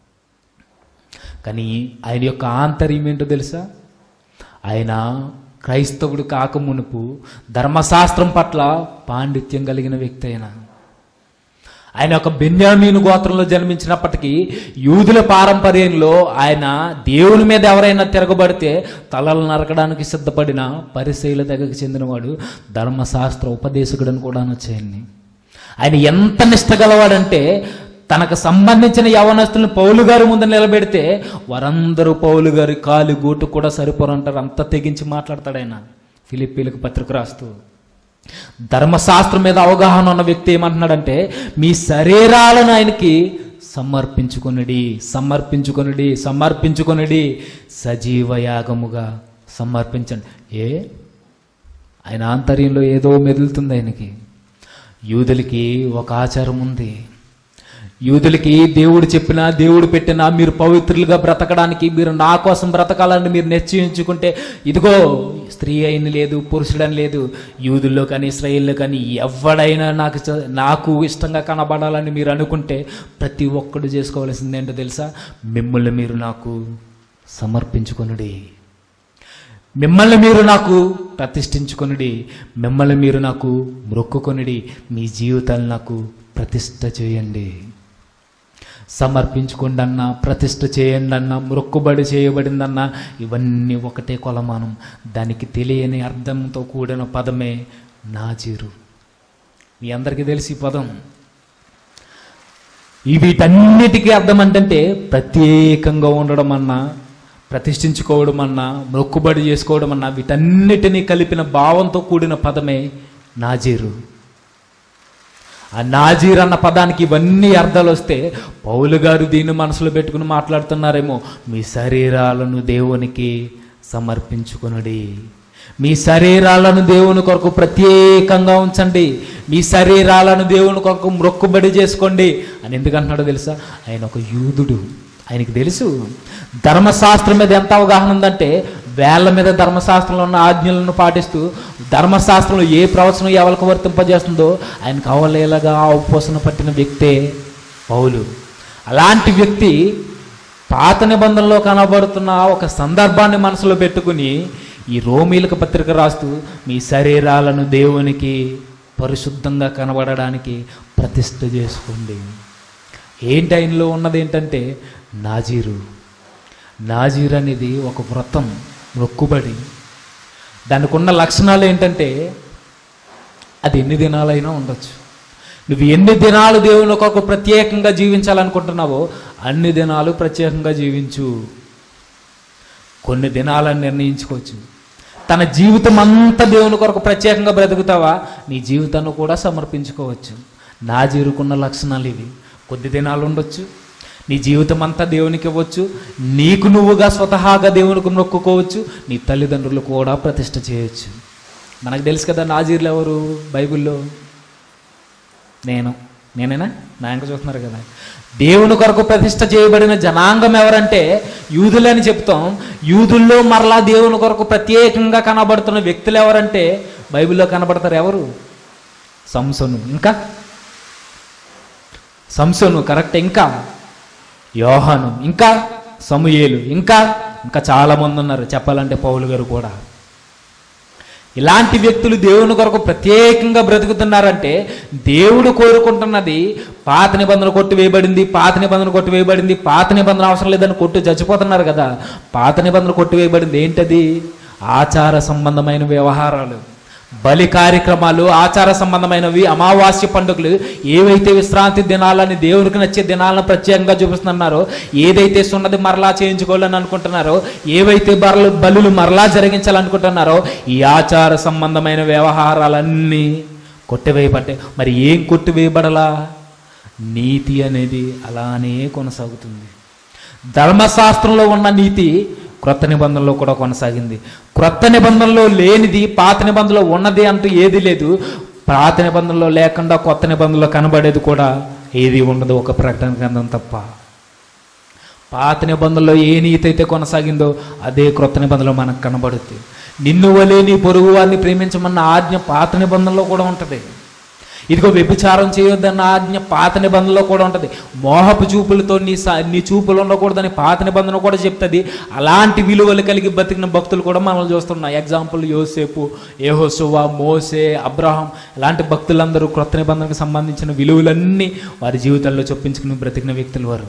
కానీ ఆయన యొక్క ఆంతర్యం ఏంటో తెలుసా ఆయన క్రైస్తవుడు కాక మునుపు ధర్మశాస్త్రం పట్ల పాండిత్యం కలిగిన వ్యక్తి అయినా ఆయన ఒక బెన్యామీను గోత్రంలో జన్మించినప్పటికీ యూదుల పారంపర్యంలో ఆయన దేవుని మీద ఎవరైనా తిరగబడితే తలలు నరకడానికి సిద్ధపడిన పరిశైల తెగకు చెందినవాడు ధర్మశాస్త్ర ఉపదేశకుడని కూడా అనొచ్చాయన్ని ఆయన ఎంత నిష్ట గలవాడంటే తనకు సంబంధించిన యవనస్తులను పౌలు గారి ముందు నిలబెడితే వారందరూ పౌలు గారి కాలు గూటు కూడా సరిపోరంటారు అంత తెగించి మాట్లాడతాడు ఆయన ఫిలిప్పీలకు పత్రిక రాస్తూ ధర్మశాస్త్రం మీద అవగాహన ఉన్న వ్యక్తి ఏమంటున్నాడంటే మీ శరీరాలను ఆయనకి సమర్పించుకొనిడి సమర్పించుకొనిడి సమర్పించుకొనిడి సజీవ యాగముగా సమర్పించండి ఏ ఆయన ఆంతర్యంలో ఏదో మెదులుతుంది ఆయనకి యూదులకి ఒక ఆచారం ఉంది యూదులకి దేవుడు చెప్పిన దేవుడు పెట్టిన మీరు పవిత్రులుగా బ్రతకడానికి మీరు నా కోసం బ్రతకాలని మీరు నిశ్చయించుకుంటే ఇదిగో స్త్రీ అయిన లేదు పురుషుడని లేదు యూదుల్లో కానీ ఇస్రాయిల్లో కానీ ఎవడైనా నాకు చ- నాకు ఇష్టంగా కనబడాలని మీరు అనుకుంటే ప్రతి ఒక్కడు చేసుకోవాల్సింది ఏంటో తెలుసా మిమ్మల్ని మీరు నాకు సమర్పించుకొనుడి మిమ్మల్ని మీరు నాకు ప్రతిష్ఠించుకొనిడి మిమ్మల్ని మీరు నాకు మొక్కుకొనిడి మీ జీవితాలు నాకు ప్రతిష్ఠ చేయండి సమర్పించుకోండి అన్న ప్రతిష్ఠ చేయండి అన్న మొక్కుబడి చేయబడిందన్న ఇవన్నీ ఒకటే కొలమానం దానికి తెలియని అర్థంతో కూడిన పదమే నాజీరు మీ అందరికీ తెలిసి ఈ పదం ఈ వీటన్నిటికీ అర్థం ఏంటంటే ప్రత్యేకంగా ఉండడం అన్నా ప్రతిష్ఠించుకోవడం అన్నా మొక్కుబడి చేసుకోవడం అన్నా వీటన్నిటినీ కలిపిన భావంతో కూడిన పదమే నాజీరు ఆ నాజీర్ అన్న పదానికి ఇవన్నీ అర్థాలు వస్తే పౌలు గారు దీన్ని మనసులో పెట్టుకుని మాట్లాడుతున్నారేమో మీ శరీరాలను దేవునికి సమర్పించుకొనుడి మీ శరీరాలను దేవుని కొరకు ప్రత్యేకంగా ఉంచండి మీ శరీరాలను దేవుని కొరకు మొక్కుబడి చేసుకోండి అని ఎందుకంటున్నాడో తెలుసా ఆయన ఒక యూదుడు ఆయనకి తెలుసు ధర్మశాస్త్రం మీద ఎంత అవగాహన ఉందంటే వేళ్ల మీద ధర్మశాస్త్రంలో ఉన్న ఆజ్ఞలను పాటిస్తూ ధర్మశాస్త్రంలో ఏ ప్రవచనం ఎవరికి వర్తింపజేస్తుందో ఆయనకు అవలేలాగా ఉపపోసన పట్టిన వ్యక్తే పౌలు అలాంటి వ్యక్తి పాత నిబంధనలో కనబడుతున్న ఒక సందర్భాన్ని మనసులో పెట్టుకుని ఈ రోమీలకు పత్రిక రాస్తూ మీ శరీరాలను దేవునికి పరిశుద్ధంగా కనబడడానికి ప్రతిష్ఠ చేసుకోండి ఏంటి ఆయనలో ఉన్నది ఏంటంటే నాజీరు నాజీర్ అనేది ఒక వ్రతం మొక్కుబడి దానికి ఉన్న లక్షణాలు ఏంటంటే అది ఎన్ని దినాలైనా ఉండొచ్చు నువ్వు ఎన్ని దినాలు దేవుని కొరకు ప్రత్యేకంగా జీవించాలనుకుంటున్నావో అన్ని దినాలు ప్రత్యేకంగా జీవించు కొన్ని దినాలను నిర్ణయించుకోవచ్చు తన జీవితం అంతా దేవుని కొరకు ప్రత్యేకంగా బ్రతుకుతావా నీ జీవితాన్ని కూడా సమర్పించుకోవచ్చు నా జీరుకున్న లక్షణాలు ఇవి కొద్ది దినాలు ఉండొచ్చు నీ జీవితం అంతా దేవునికి ఇవ్వచ్చు నీకు నువ్వుగా స్వతహాగా దేవునికి మొక్కుకోవచ్చు నీ తల్లిదండ్రులు కూడా ప్రతిష్ఠ చేయొచ్చు మనకు తెలుసు కదా నాజీర్లు ఎవరు బైబిల్లో నేను నేనేనా నా ఇంకా చూస్తున్నారు కదా దేవుని కొరకు ప్రతిష్ఠ చేయబడిన జనాంగం ఎవరంటే యూదులని చెప్తాం యూదుల్లో మరలా దేవుని కొరకు ప్రత్యేకంగా కనబడుతున్న వ్యక్తులు ఎవరంటే బైబిల్లో కనబడతారు ఎవరు సంసను ఇంకా సంసను కరెక్ట్ ఇంకా యోహాను ఇంకా సమూయేలు ఇంకా ఇంకా చాలా మంది ఉన్నారు చెప్పాలంటే పౌలు గారు కూడా ఇలాంటి వ్యక్తులు దేవుని కొరకు ప్రత్యేకంగా బ్రతుకుతున్నారంటే దేవుడు కోరుకుంటున్నది పాత నిబంధన కొట్టివేయబడింది పాత నిబంధన కొట్టివేయబడింది పాత నిబంధన అవసరం లేదని కొట్టు చచ్చిపోతున్నారు కదా పాత నిబంధన కొట్టివేయబడింది ఏంటది ఆచార సంబంధమైన వ్యవహారాలు బలి కార్యక్రమాలు ఆచార సంబంధమైనవి అమావాస్య పండుగలు ఏవైతే విశ్రాంతి దినాలని దేవునికి నచ్చే దినాలను ప్రత్యేకంగా చూపిస్తున్నారో ఏదైతే సున్నది మరలా చేయించుకోవాలని అనుకుంటున్నారో ఏవైతే బరలు బలులు మరలా జరిగించాలనుకుంటున్నారో ఈ ఆచార సంబంధమైన వ్యవహారాలన్నీ కొట్టివేయబడ్డాయి మరి ఏం కొట్టివేయబడలా నీతి అనేది అలానే కొనసాగుతుంది ధర్మశాస్త్రంలో ఉన్న నీతి క్రొత్త నిబంధనలో కూడా కొనసాగింది క్రొత్త నిబంధనలో లేనిది పాత నిబంధనలో ఉన్నది అంటూ ఏది లేదు పాత నిబంధనలో లేకుండా కొత్త నిబంధనలో కనబడేది కూడా ఏది ఉండదు ఒక ప్రకటన గ్రంథం తప్ప పాత నిబంధనలో ఏ నీతి అయితే కొనసాగిందో అదే క్రొత్త నిబంధనలో మనకు కనబడుద్ది నిన్ను వలే నీ పొరుగు వారిని ప్రేమించమన్న ఆజ్ఞ పాత నిబంధనలో కూడా ఉంటుంది ఇదిగో వ్యభిచారం చేయొద్దన్న ఆజ్ఞ పాత నిబంధనలో కూడా ఉంటుంది మోహపు చూపులతో నీ సా నీ చూపులు ఉండకూడదని పాత నిబంధన కూడా చెప్తుంది అలాంటి విలువలు కలిగి బతికిన భక్తులు కూడా మనం చూస్తున్నాం ఎగ్జాంపుల్ యోసేపు ఏహోసువా మోసే అబ్రహాం ఇలాంటి భక్తులందరూ క్రొత్త నిబంధనకు సంబంధించిన విలువలన్నీ వారి జీవితాల్లో చొప్పించుకుని బ్రతికిన వ్యక్తులు వారు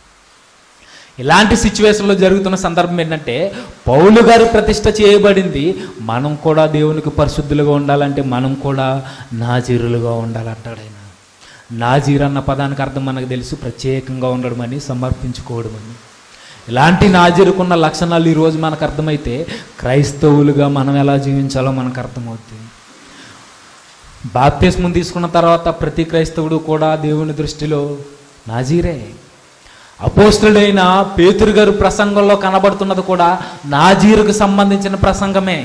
ఇలాంటి సిచ్యువేషన్లో జరుగుతున్న సందర్భం ఏంటంటే పౌలు గారు ప్రతిష్ట చేయబడింది మనం కూడా దేవునికి పరిశుద్ధులుగా ఉండాలంటే మనం కూడా నాజీరులుగా ఉండాలంటాడు ఆయన నాజీర్ అన్న పదానికి అర్థం మనకు తెలుసు ప్రత్యేకంగా ఉండడం అని సమర్పించుకోవడం అని ఇలాంటి నాజీరుకున్న లక్షణాలు ఈరోజు మనకు అర్థమైతే క్రైస్తవులుగా మనం ఎలా జీవించాలో మనకు అర్థమవుతుంది బాప్తిస్మం తీసుకున్న తర్వాత ప్రతి క్రైస్తవుడు కూడా దేవుని దృష్టిలో నాజీరే అపోస్తుడైన పేతురు గారు ప్రసంగంలో కనబడుతున్నది కూడా నాజీరుకు సంబంధించిన ప్రసంగమే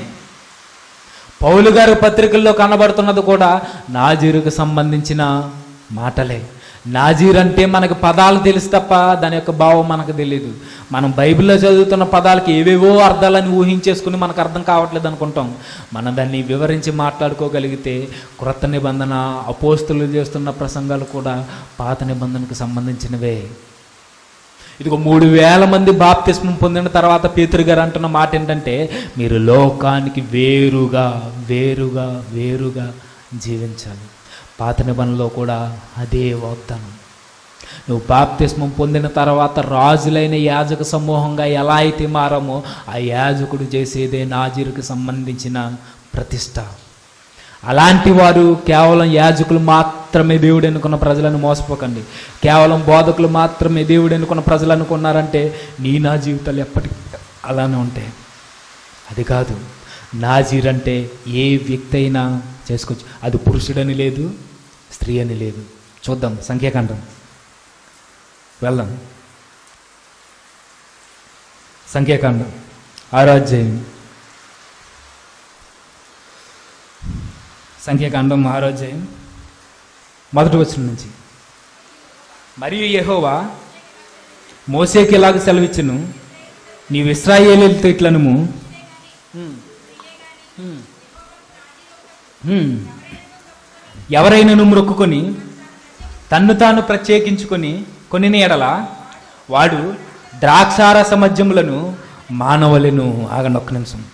పౌలు గారి పత్రికల్లో కనబడుతున్నది కూడా నాజీరుకు సంబంధించిన మాటలే నాజీర్ అంటే మనకు పదాలు తెలుసు తప్ప దాని యొక్క భావం మనకు తెలియదు మనం బైబిల్లో చదువుతున్న పదాలకి ఏవేవో అర్థాలని ఊహించేసుకుని మనకు అర్థం కావట్లేదు అనుకుంటాం మనం దాన్ని వివరించి మాట్లాడుకోగలిగితే క్రొత్త నిబంధన అపోస్తులు చేస్తున్న ప్రసంగాలు కూడా పాత నిబంధనకు సంబంధించినవే ఇదిగో మూడు వేల మంది బాప్తిస్మం పొందిన తర్వాత పేతురు గారు అంటున్న మాట ఏంటంటే మీరు లోకానికి వేరుగా వేరుగా వేరుగా జీవించాలి పాత నిబంధనలో కూడా అదే వాగ్దానం నువ్వు బాప్తిస్మం పొందిన తర్వాత రాజులైన యాజక సమూహంగా ఎలా అయితే మారామో ఆ యాజకుడు చేసేదే నాజీరుకు సంబంధించిన ప్రతిష్ట అలాంటి వారు కేవలం యాజకులు మాత్రమే దేవుడు ఎన్నుకున్న ప్రజలను మోసపోకండి కేవలం బోధకులు మాత్రమే దేవుడు ఎన్నుకున్న ప్రజలు అనుకున్నారంటే నీ నా జీవితాలు ఎప్పటికీ అలానే ఉంటాయి అది కాదు నాజీర్ అంటే ఏ వ్యక్తి అయినా చేసుకోవచ్చు అది పురుషుడని లేదు స్త్రీ అని లేదు చూద్దాం సంఖ్యాకాండం వెళ్దాం సంఖ్యాకాండం ఆరాధ్యాయం సంఖ్యాకాండం ఆరోధ్యాయం మొదటి వచ్చిన నుంచి మరియు యెహోవా మోసేకి ఎలాగ సెలవిచ్చును నీవు ఇస్రాయేలీలతో ఇట్లనుము హ్మ్. హ్మ్. హ్మ్. ఎవరైనాను మొక్కుకొని తన్ను తాను ప్రత్యేకించుకొని కొన్ని ఎడల వాడు ద్రాక్షారస మద్యములను మానవలను ఆగండి ఒక్క నిమిషం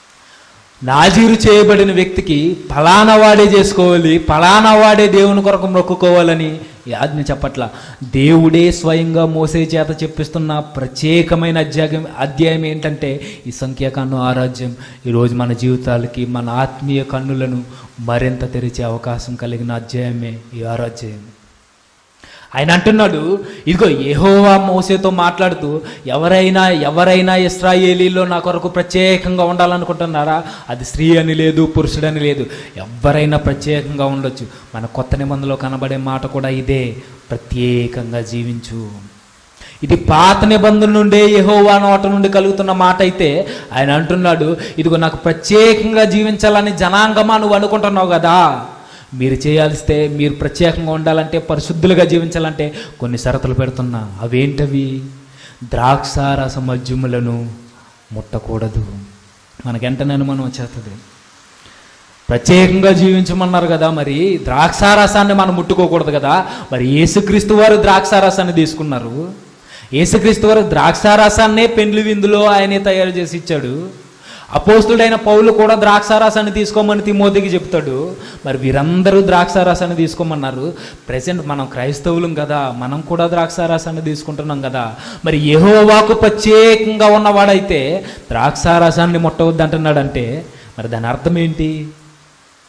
నాజీరు చేయబడిన వ్యక్తికి ఫలానా వాడే చేసుకోవాలి ఫలానా వాడే దేవుని కొరకు మొక్కుకోవాలని ఈ ఆజ్ఞ చెప్పట్ల దేవుడే స్వయంగా మోసే చేత చెప్పిస్తున్న ప్రత్యేకమైన అధ్యాయం అధ్యాయం ఏంటంటే ఈ సంఖ్యాకాండం ఆరాధ్యం ఈరోజు మన జీవితాలకి మన ఆత్మీయ కన్నులను మరింత తెరిచే అవకాశం కలిగిన అధ్యాయమే ఈ ఆరాధ్యాయం ఆయన అంటున్నాడు ఇదిగో యెహోవా మోసేతో మాట్లాడుతూ ఎవరైనా ఎవరైనా ఇస్రాయేలీలో నా కొరకు ప్రత్యేకంగా ఉండాలనుకుంటున్నారా అది స్త్రీ అని లేదు పురుషుడని లేదు ఎవరైనా ప్రత్యేకంగా ఉండొచ్చు మన కొత్త నిబంధనలో కనబడే మాట కూడా ఇదే ప్రత్యేకంగా జీవించు ఇది పాత నిబంధన నుండే యెహోవా నోట నుండి కలుగుతున్న మాట అయితే ఆయన అంటున్నాడు ఇదిగో నాకు ప్రత్యేకంగా జీవించాలని జనాంగమా నువ్వు అనుకుంటున్నావు కదా మీరు చేయాల్స్తే మీరు ప్రత్యేకంగా ఉండాలంటే పరిశుద్ధులుగా జీవించాలంటే కొన్ని షరతులు పెడుతున్నా అవేంటవి ద్రాక్షారస మద్యములను ముట్టకూడదు మనకెంటనే అనుమానం వచ్చేస్తుంది ప్రత్యేకంగా జీవించమన్నారు కదా మరి ద్రాక్షారసాన్ని మనం ముట్టుకోకూడదు కదా మరి యేసుక్రీస్తు వారు ద్రాక్షారసాన్ని తీసుకున్నారు యేసుక్రీస్తు వారు ద్రాక్షారసాన్నే పెండ్లి విందులో ఆయనే తయారు చేసి ఇచ్చాడు అపోస్తుడైన పౌలు కూడా ద్రాక్షారసాన్ని తీసుకోమని తిమోతికి చెప్తాడు మరి వీరందరూ ద్రాక్షారసాన్ని తీసుకోమన్నారు ప్రజెంట్ మనం క్రైస్తవులం కదా మనం కూడా ద్రాక్షారసాన్ని తీసుకుంటున్నాం కదా మరి యెహోవాకు ప్రత్యేకంగా ఉన్నవాడైతే ద్రాక్షారసాన్ని ముట్టవద్దు అంటున్నాడంటే మరి దాని అర్థం ఏంటి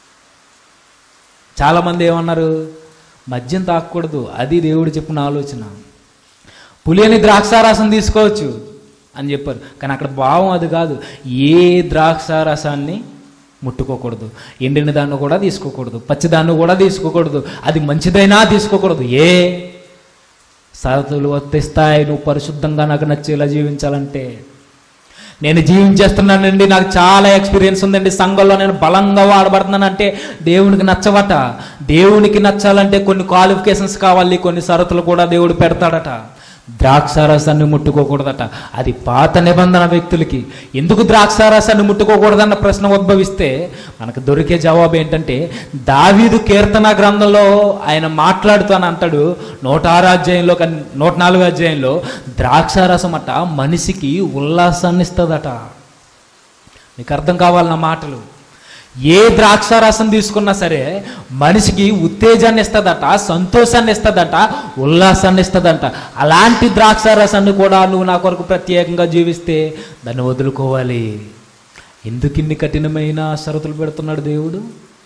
చాలామంది ఏమన్నారు మద్యం తాగకూడదు అది దేవుడు చెప్పిన ఆలోచన పులియని ద్రాక్షారసం తీసుకోవచ్చు అని చెప్పారు కానీ అక్కడ భావం అది కాదు ఏ ద్రాక్షారసాన్ని ముట్టుకోకూడదు ఎండిన దాన్ని కూడా తీసుకోకూడదు పచ్చిదాన్ని కూడా తీసుకోకూడదు అది మంచిదైనా తీసుకోకూడదు ఏ సరతులు వర్తిస్తాయి నువ్వు పరిశుద్ధంగా నాకు నచ్చేలా జీవించాలంటే నేను జీవించేస్తున్నానండి నాకు చాలా ఎక్స్పీరియన్స్ ఉందండి సంఘంలో నేను బలంగా వాడబడుతున్నానంటే దేవునికి నచ్చవట దేవునికి నచ్చాలంటే కొన్ని క్వాలిఫికేషన్స్ కావాలి కొన్ని షరతులు కూడా దేవుడు పెడతాడట ద్రాక్షారసాన్ని ముట్టుకోకూడదట అది పాత నిబంధన వ్యక్తులకి ఎందుకు ద్రాక్షారసాన్ని ముట్టుకోకూడదన్న ప్రశ్న ఉద్భవిస్తే మనకు దొరికే జవాబు ఏంటంటే దావీదు కీర్తన గ్రంథంలో ఆయన మాట్లాడుతాను అంటాడు నూట ఆరు అధ్యాయంలో కన్- నూట నాలుగు అధ్యాయంలో ద్రాక్షారసం అట మనిషికి ఉల్లాసాన్ని ఇస్తుందట నీకు అర్థం కావాలి నా మాటలు ఏ ద్రాక్షారసం తీసుకున్నా సరే మనిషికి ఉత్తేజాన్ని ఇస్తుందట సంతోషాన్ని ఇస్తుందట ఉల్లాసాన్ని ఇస్తుందంట అలాంటి ద్రాక్షారసాన్ని కూడా నువ్వు నా కొరకు ప్రత్యేకంగా జీవిస్తే దాన్ని వదులుకోవాలి ఎందుకు ఇన్ని కఠినమైన షరతులు పెడుతున్నాడు దేవుడు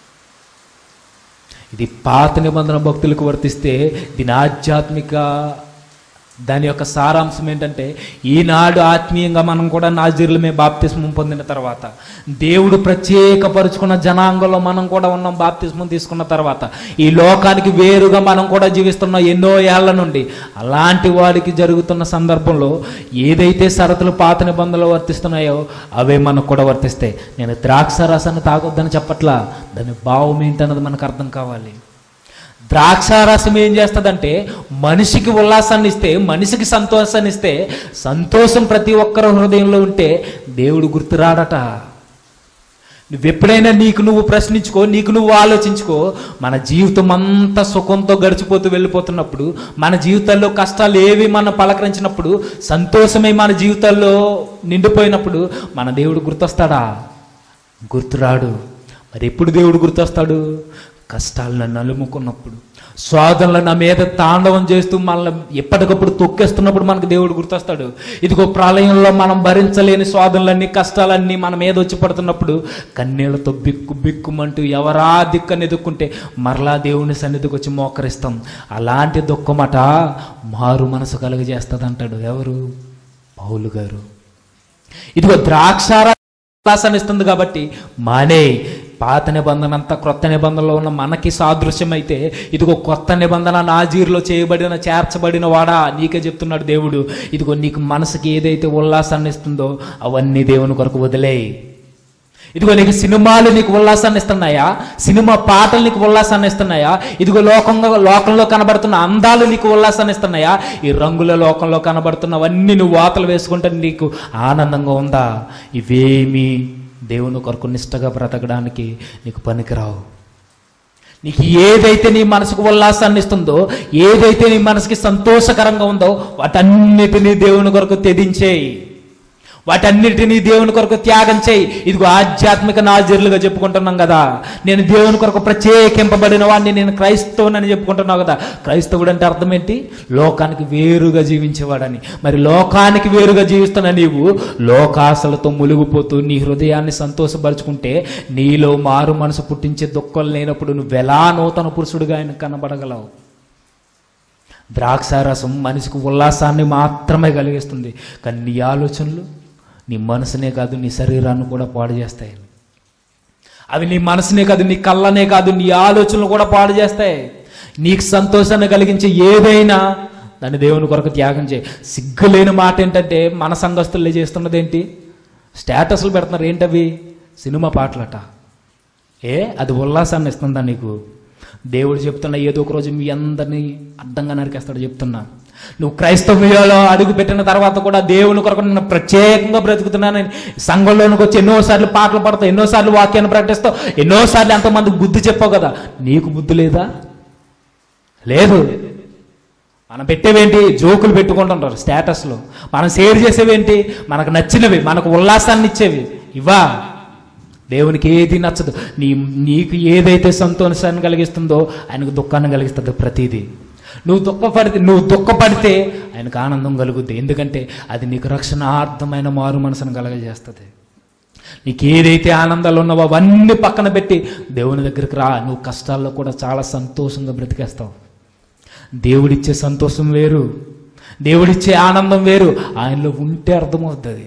ఇది పాత నిబంధన భక్తులకు వర్తిస్తే దీని ఆధ్యాత్మిక దాని యొక్క సారాంశం ఏంటంటే ఈనాడు ఆత్మీయంగా మనం కూడా నాజీరులమే బాప్తిస్మం పొందిన తర్వాత దేవుడు ప్రత్యేకపరుచుకున్న జనాంగంలో మనం కూడా ఉన్నాం బాప్తిస్మం తీసుకున్న తర్వాత ఈ లోకానికి వేరుగా మనం కూడా జీవిస్తున్నాం ఎన్నో ఏళ్ల నుండి అలాంటి వాడికి జరుగుతున్న సందర్భంలో ఏదైతే షరతులు పాత నిబంధనలు వర్తిస్తున్నాయో అవే మనకు కూడా వర్తిస్తాయి నేను ద్రాక్ష రసాన్ని తాగొద్దని చెప్పట్లా దాని భావం ఏంటన్నది మనకు అర్థం కావాలి ద్రాక్షారసం ఏం చేస్తుందంటే మనిషికి ఉల్లాసాన్ని ఇస్తే మనిషికి సంతోషాన్ని ఇస్తే సంతోషం ప్రతి ఒక్కరి హృదయంలో ఉంటే దేవుడు గుర్తురాడట నువ్వెప్పుడైనా నీకు నువ్వు ప్రశ్నించుకో నీకు నువ్వు ఆలోచించుకో మన జీవితం అంతా సుఖంతో గడిచిపోతూ వెళ్ళిపోతున్నప్పుడు మన జీవితాల్లో కష్టాలు ఏవి మనం పలకరించినప్పుడు సంతోషమే మన జీవితాల్లో నిండిపోయినప్పుడు మన దేవుడు గుర్తొస్తాడా గుర్తురాడు మరి ఎప్పుడు దేవుడు గుర్తొస్తాడు కష్టాలను నలుముకున్నప్పుడు స్వాదనలు నా మీద తాండవం చేస్తూ మనల్ని ఎప్పటికప్పుడు తొక్కేస్తున్నప్పుడు మనకు దేవుడు గుర్తొస్తాడు ఇదిగో ప్రళయంలో మనం భరించలేని స్వాదనలన్నీ కష్టాలన్నీ మన మీద వచ్చి పడుతున్నప్పుడు కన్నీళ్లతో బిక్కు బిక్కుమంటూ ఎవరా దిక్కని ఎదుక్కుంటే మరలా దేవుని సన్నిధికి వచ్చి మోకరిస్తాం అలాంటి దుఃఖమట మారు మనసు కలుగజేస్తుంది అంటాడు ఎవరు పౌలు గారు ఇదిగో ద్రాక్షారసాన్ని ఇస్తుంది కాబట్టి మానే పాత నిబంధన అంతా క్రొత్త నిబంధనలో ఉన్న మనకి సాదృశ్యం అయితే ఇదిగో కొత్త నిబంధన నాజీరులో చేయబడిన చేర్చబడిన వాడా నీకే చెప్తున్నాడు దేవుడు ఇదిగో నీకు మనసుకి ఏదైతే ఉల్లాసాన్ని ఇస్తుందో అవన్నీ దేవుని కొరకు వదిలేయి ఇదిగో నీకు సినిమాలు నీకు ఉల్లాసాన్ని ఇస్తున్నాయా సినిమా పాటలు నీకు ఉల్లాసాన్ని ఇస్తున్నాయా ఇదిగో లోకంలో లోకంలో కనబడుతున్న అందాలు నీకు ఉల్లాసాన్ని ఇస్తున్నాయా ఈ రంగుల లోకంలో కనబడుతున్నవన్నీ నువ్వు వాతలు వేసుకుంటే నీకు ఆనందంగా ఉందా ఇవేమీ దేవుని కొరకు నిష్టగా బ్రతకడానికి నీకు పనికిరావు నీకు ఏదైతే నీ మనసుకు ఉల్లాసాన్ని ఇస్తుందో ఏదైతే నీ మనసుకి సంతోషకరంగా ఉందో వాటన్నిటినీ దేవుని కొరకు త్యజించేయి వాటన్నిటినీ దేవుని కొరకు త్యాగం చేయి ఇదిగో ఆధ్యాత్మిక నాజీరులుగా చెప్పుకుంటున్నాం కదా నేను దేవుని కొరకు ప్రత్యేకింపబడిన వాడిని నేను క్రైస్తవునని చెప్పుకుంటున్నావు కదా క్రైస్తవుడు అంటే అర్థం ఏంటి లోకానికి వేరుగా జీవించేవాడని మరి లోకానికి వేరుగా జీవిస్తున్న నీవు లోకాశలతో మునిగిపోతూ నీ హృదయాన్ని సంతోషపరుచుకుంటే నీలో మారు మనసు పుట్టించే దుఃఖాలు లేనప్పుడు నువ్వెలా నూతన పురుషుడిగా ఆయన కనబడగలవు ద్రాక్షారసం మనిషికి ఉల్లాసాన్ని మాత్రమే కలిగిస్తుంది కానీ నీ ఆలోచనలు నీ మనసునే కాదు నీ శరీరాన్ని కూడా పాడు చేస్తాయి అవి నీ మనసునే కాదు నీ కళ్ళనే కాదు నీ ఆలోచనలు కూడా పాడు చేస్తాయి నీకు సంతోషాన్ని కలిగించే ఏదైనా దాన్ని దేవుని కొరకు త్యాగం చేయి సిగ్గులేని మాట ఏంటంటే మన సంఘస్థులే చేస్తున్నది ఏంటి స్టేటస్లు పెడుతున్నారు ఏంటవి సినిమా పాటలట ఏ అది ఉల్లాసాన్ని ఇస్తుందా నీకు దేవుడు చెప్తున్నా ఏదో ఒక రోజు మీ అందరినీ అడ్డంగా నరికేస్తాడు చెప్తున్నా నువ్వు క్రైస్తవ్యంలో అడుగు పెట్టిన తర్వాత కూడా దేవుని కొరకు నేను ప్రత్యేకంగా బ్రతుకుతున్నానని సంఘంలోనికి వచ్చి ఎన్నోసార్లు పాటలు పడతావు ఎన్నోసార్లు వాక్యాన్ని ప్రకటిస్తావు ఎన్నోసార్లు ఎంతమందికి బుద్ధి చెప్పావు కదా నీకు బుద్ధి లేదా లేదు మనం పెట్టేవేంటి జోకులు పెట్టుకుంటుంటారు స్టేటస్లో మనం షేర్ చేసేవేంటి మనకు నచ్చినవి మనకు ఉల్లాసాన్ని ఇచ్చేవి ఇవా దేవునికి ఏది నచ్చదు నీ నీకు ఏదైతే సంతోషాన్ని కలిగిస్తుందో ఆయనకు దుఃఖాన్ని కలిగిస్తుంది ప్రతిదీ నువ్వు దుఃఖపడితే నువ్వు దుఃఖపడితే ఆయనకు ఆనందం కలుగుద్ది ఎందుకంటే అది నీకు రక్షణార్థమైన మారు మనసును కలగజేస్తుంది నీకు ఏదైతే ఆనందాలు ఉన్నావో అవన్నీ పక్కన పెట్టి దేవుని దగ్గరికి రా నువ్వు కష్టాల్లో కూడా చాలా సంతోషంగా బ్రతికేస్తావు దేవుడిచ్చే సంతోషం వేరు దేవుడిచ్చే ఆనందం వేరు ఆయనలో ఉంటే అర్థమవుతుంది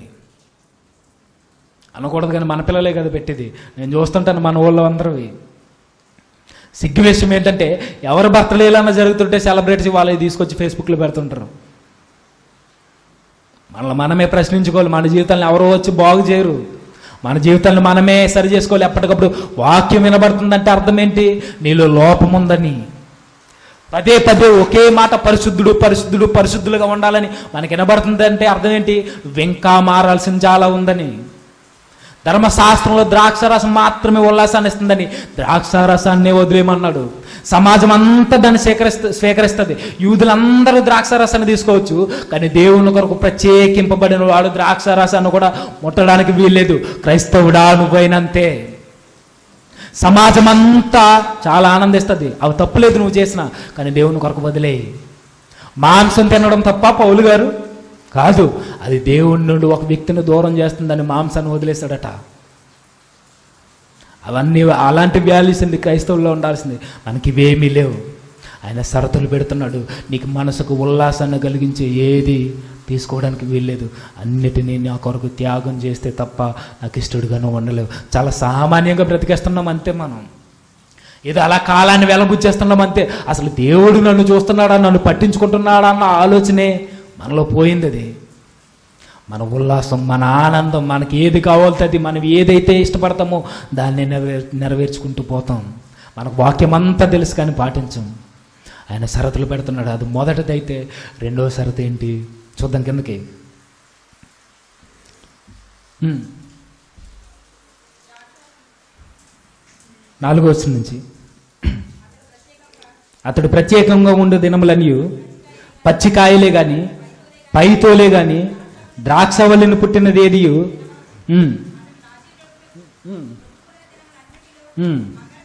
అనకూడదు కానీ మన పిల్లలే కదా పెట్టేది నేను చూస్తుంటాను మన ఊళ్ళో అందరివి సిగ్గు విషయం ఏంటంటే ఎవరి బర్త్డే ఏలన్నా జరుగుతుంటే సెలబ్రేట్స్ వాళ్ళకి తీసుకొచ్చి ఫేస్బుక్లో పెడుతుంటారు మనల్ని మనమే ప్రశ్నించుకోవాలి మన జీవితాన్ని ఎవరో వచ్చి బాగు చేయరు మన జీవితాన్ని మనమే సరి చేసుకోవాలి ఎప్పటికప్పుడు వాక్యం వినబడుతుందంటే అర్థం ఏంటి నీలో లోపం ఉందని పదే పదే ఒకే మాట పరిశుద్ధుడు పరిశుద్ధుడు పరిశుద్ధులుగా ఉండాలని మనకి వినబడుతుంది అంటే అర్థం ఏంటి వెంకా మారాల్సిన చాలా ఉందని ధర్మశాస్త్రంలో ద్రాక్షారసం మాత్రమే ఉల్లాసాన్ని ఇస్తుందని ద్రాక్షారసాన్ని వదిలేయమన్నాడు సమాజం అంతా దాన్ని స్వీకరిస్త స్వీకరిస్తుంది యూదులందరూ ద్రాక్షారసాన్ని తీసుకోవచ్చు కానీ దేవుని కొరకు ప్రత్యేకింపబడిన వాడు ద్రాక్షారసాన్ని కూడా ముట్టడానికి వీల్లేదు క్రైస్తవుడా నువ్వైనంతే సమాజం అంతా చాలా ఆనందిస్తుంది అవి తప్పులేదు నువ్వు చేసిన కానీ దేవుని కొరకు వదిలే మాంసం తినడం తప్ప పౌలు గారు కాదు అది దేవుడి నుండి ఒక వ్యక్తిని దూరం చేస్తుందని మాంసాన్ని వదిలేస్తాడట అవన్నీ అలాంటి వాల్యూస్ అండి క్రైస్తవుల్లో ఉండాల్సింది మనకి ఇవేమీ లేవు ఆయన షరతులు పెడుతున్నాడు నీకు మనసుకు ఉల్లాసాన్ని కలిగించే ఏది తీసుకోవడానికి వీల్లేదు అన్నిటినీ నా కొరకు త్యాగం చేస్తే తప్ప నాకు ఇష్టడుగాను ఉండలేవు చాలా సామాన్యంగా బ్రతికేస్తున్నాం అంతే మనం ఏదో అలా కాలాన్ని వెలబుచ్చేస్తున్నాం అంతే అసలు దేవుడు నన్ను చూస్తున్నాడా నన్ను పట్టించుకుంటున్నాడా అన్న ఆలోచనే మనలో పోయింది అది మన ఉల్లాసం మన ఆనందం మనకి ఏది కావాలో అది మనం ఏదైతే ఇష్టపడతామో దాన్ని నెరవేర్ నెరవేర్చుకుంటూ పోతాం మనకు వాక్యం అంతా తెలుసు కానీ పాటించం ఆయన షరతులు పెడుతున్నాడు అది మొదటిదైతే రెండో షరతు ఏంటి చూద్దాం కిందకి ఉమ్. నాలుగో వచ్చిన నుంచి అతడు ప్రత్యేకంగా ఉండే దినములన్నీ పచ్చికాయలే గాని పైతోలే గాని ద్రాక్షవల్లిని పుట్టినది ఏది ఉమ్. ఉమ్. ఉమ్.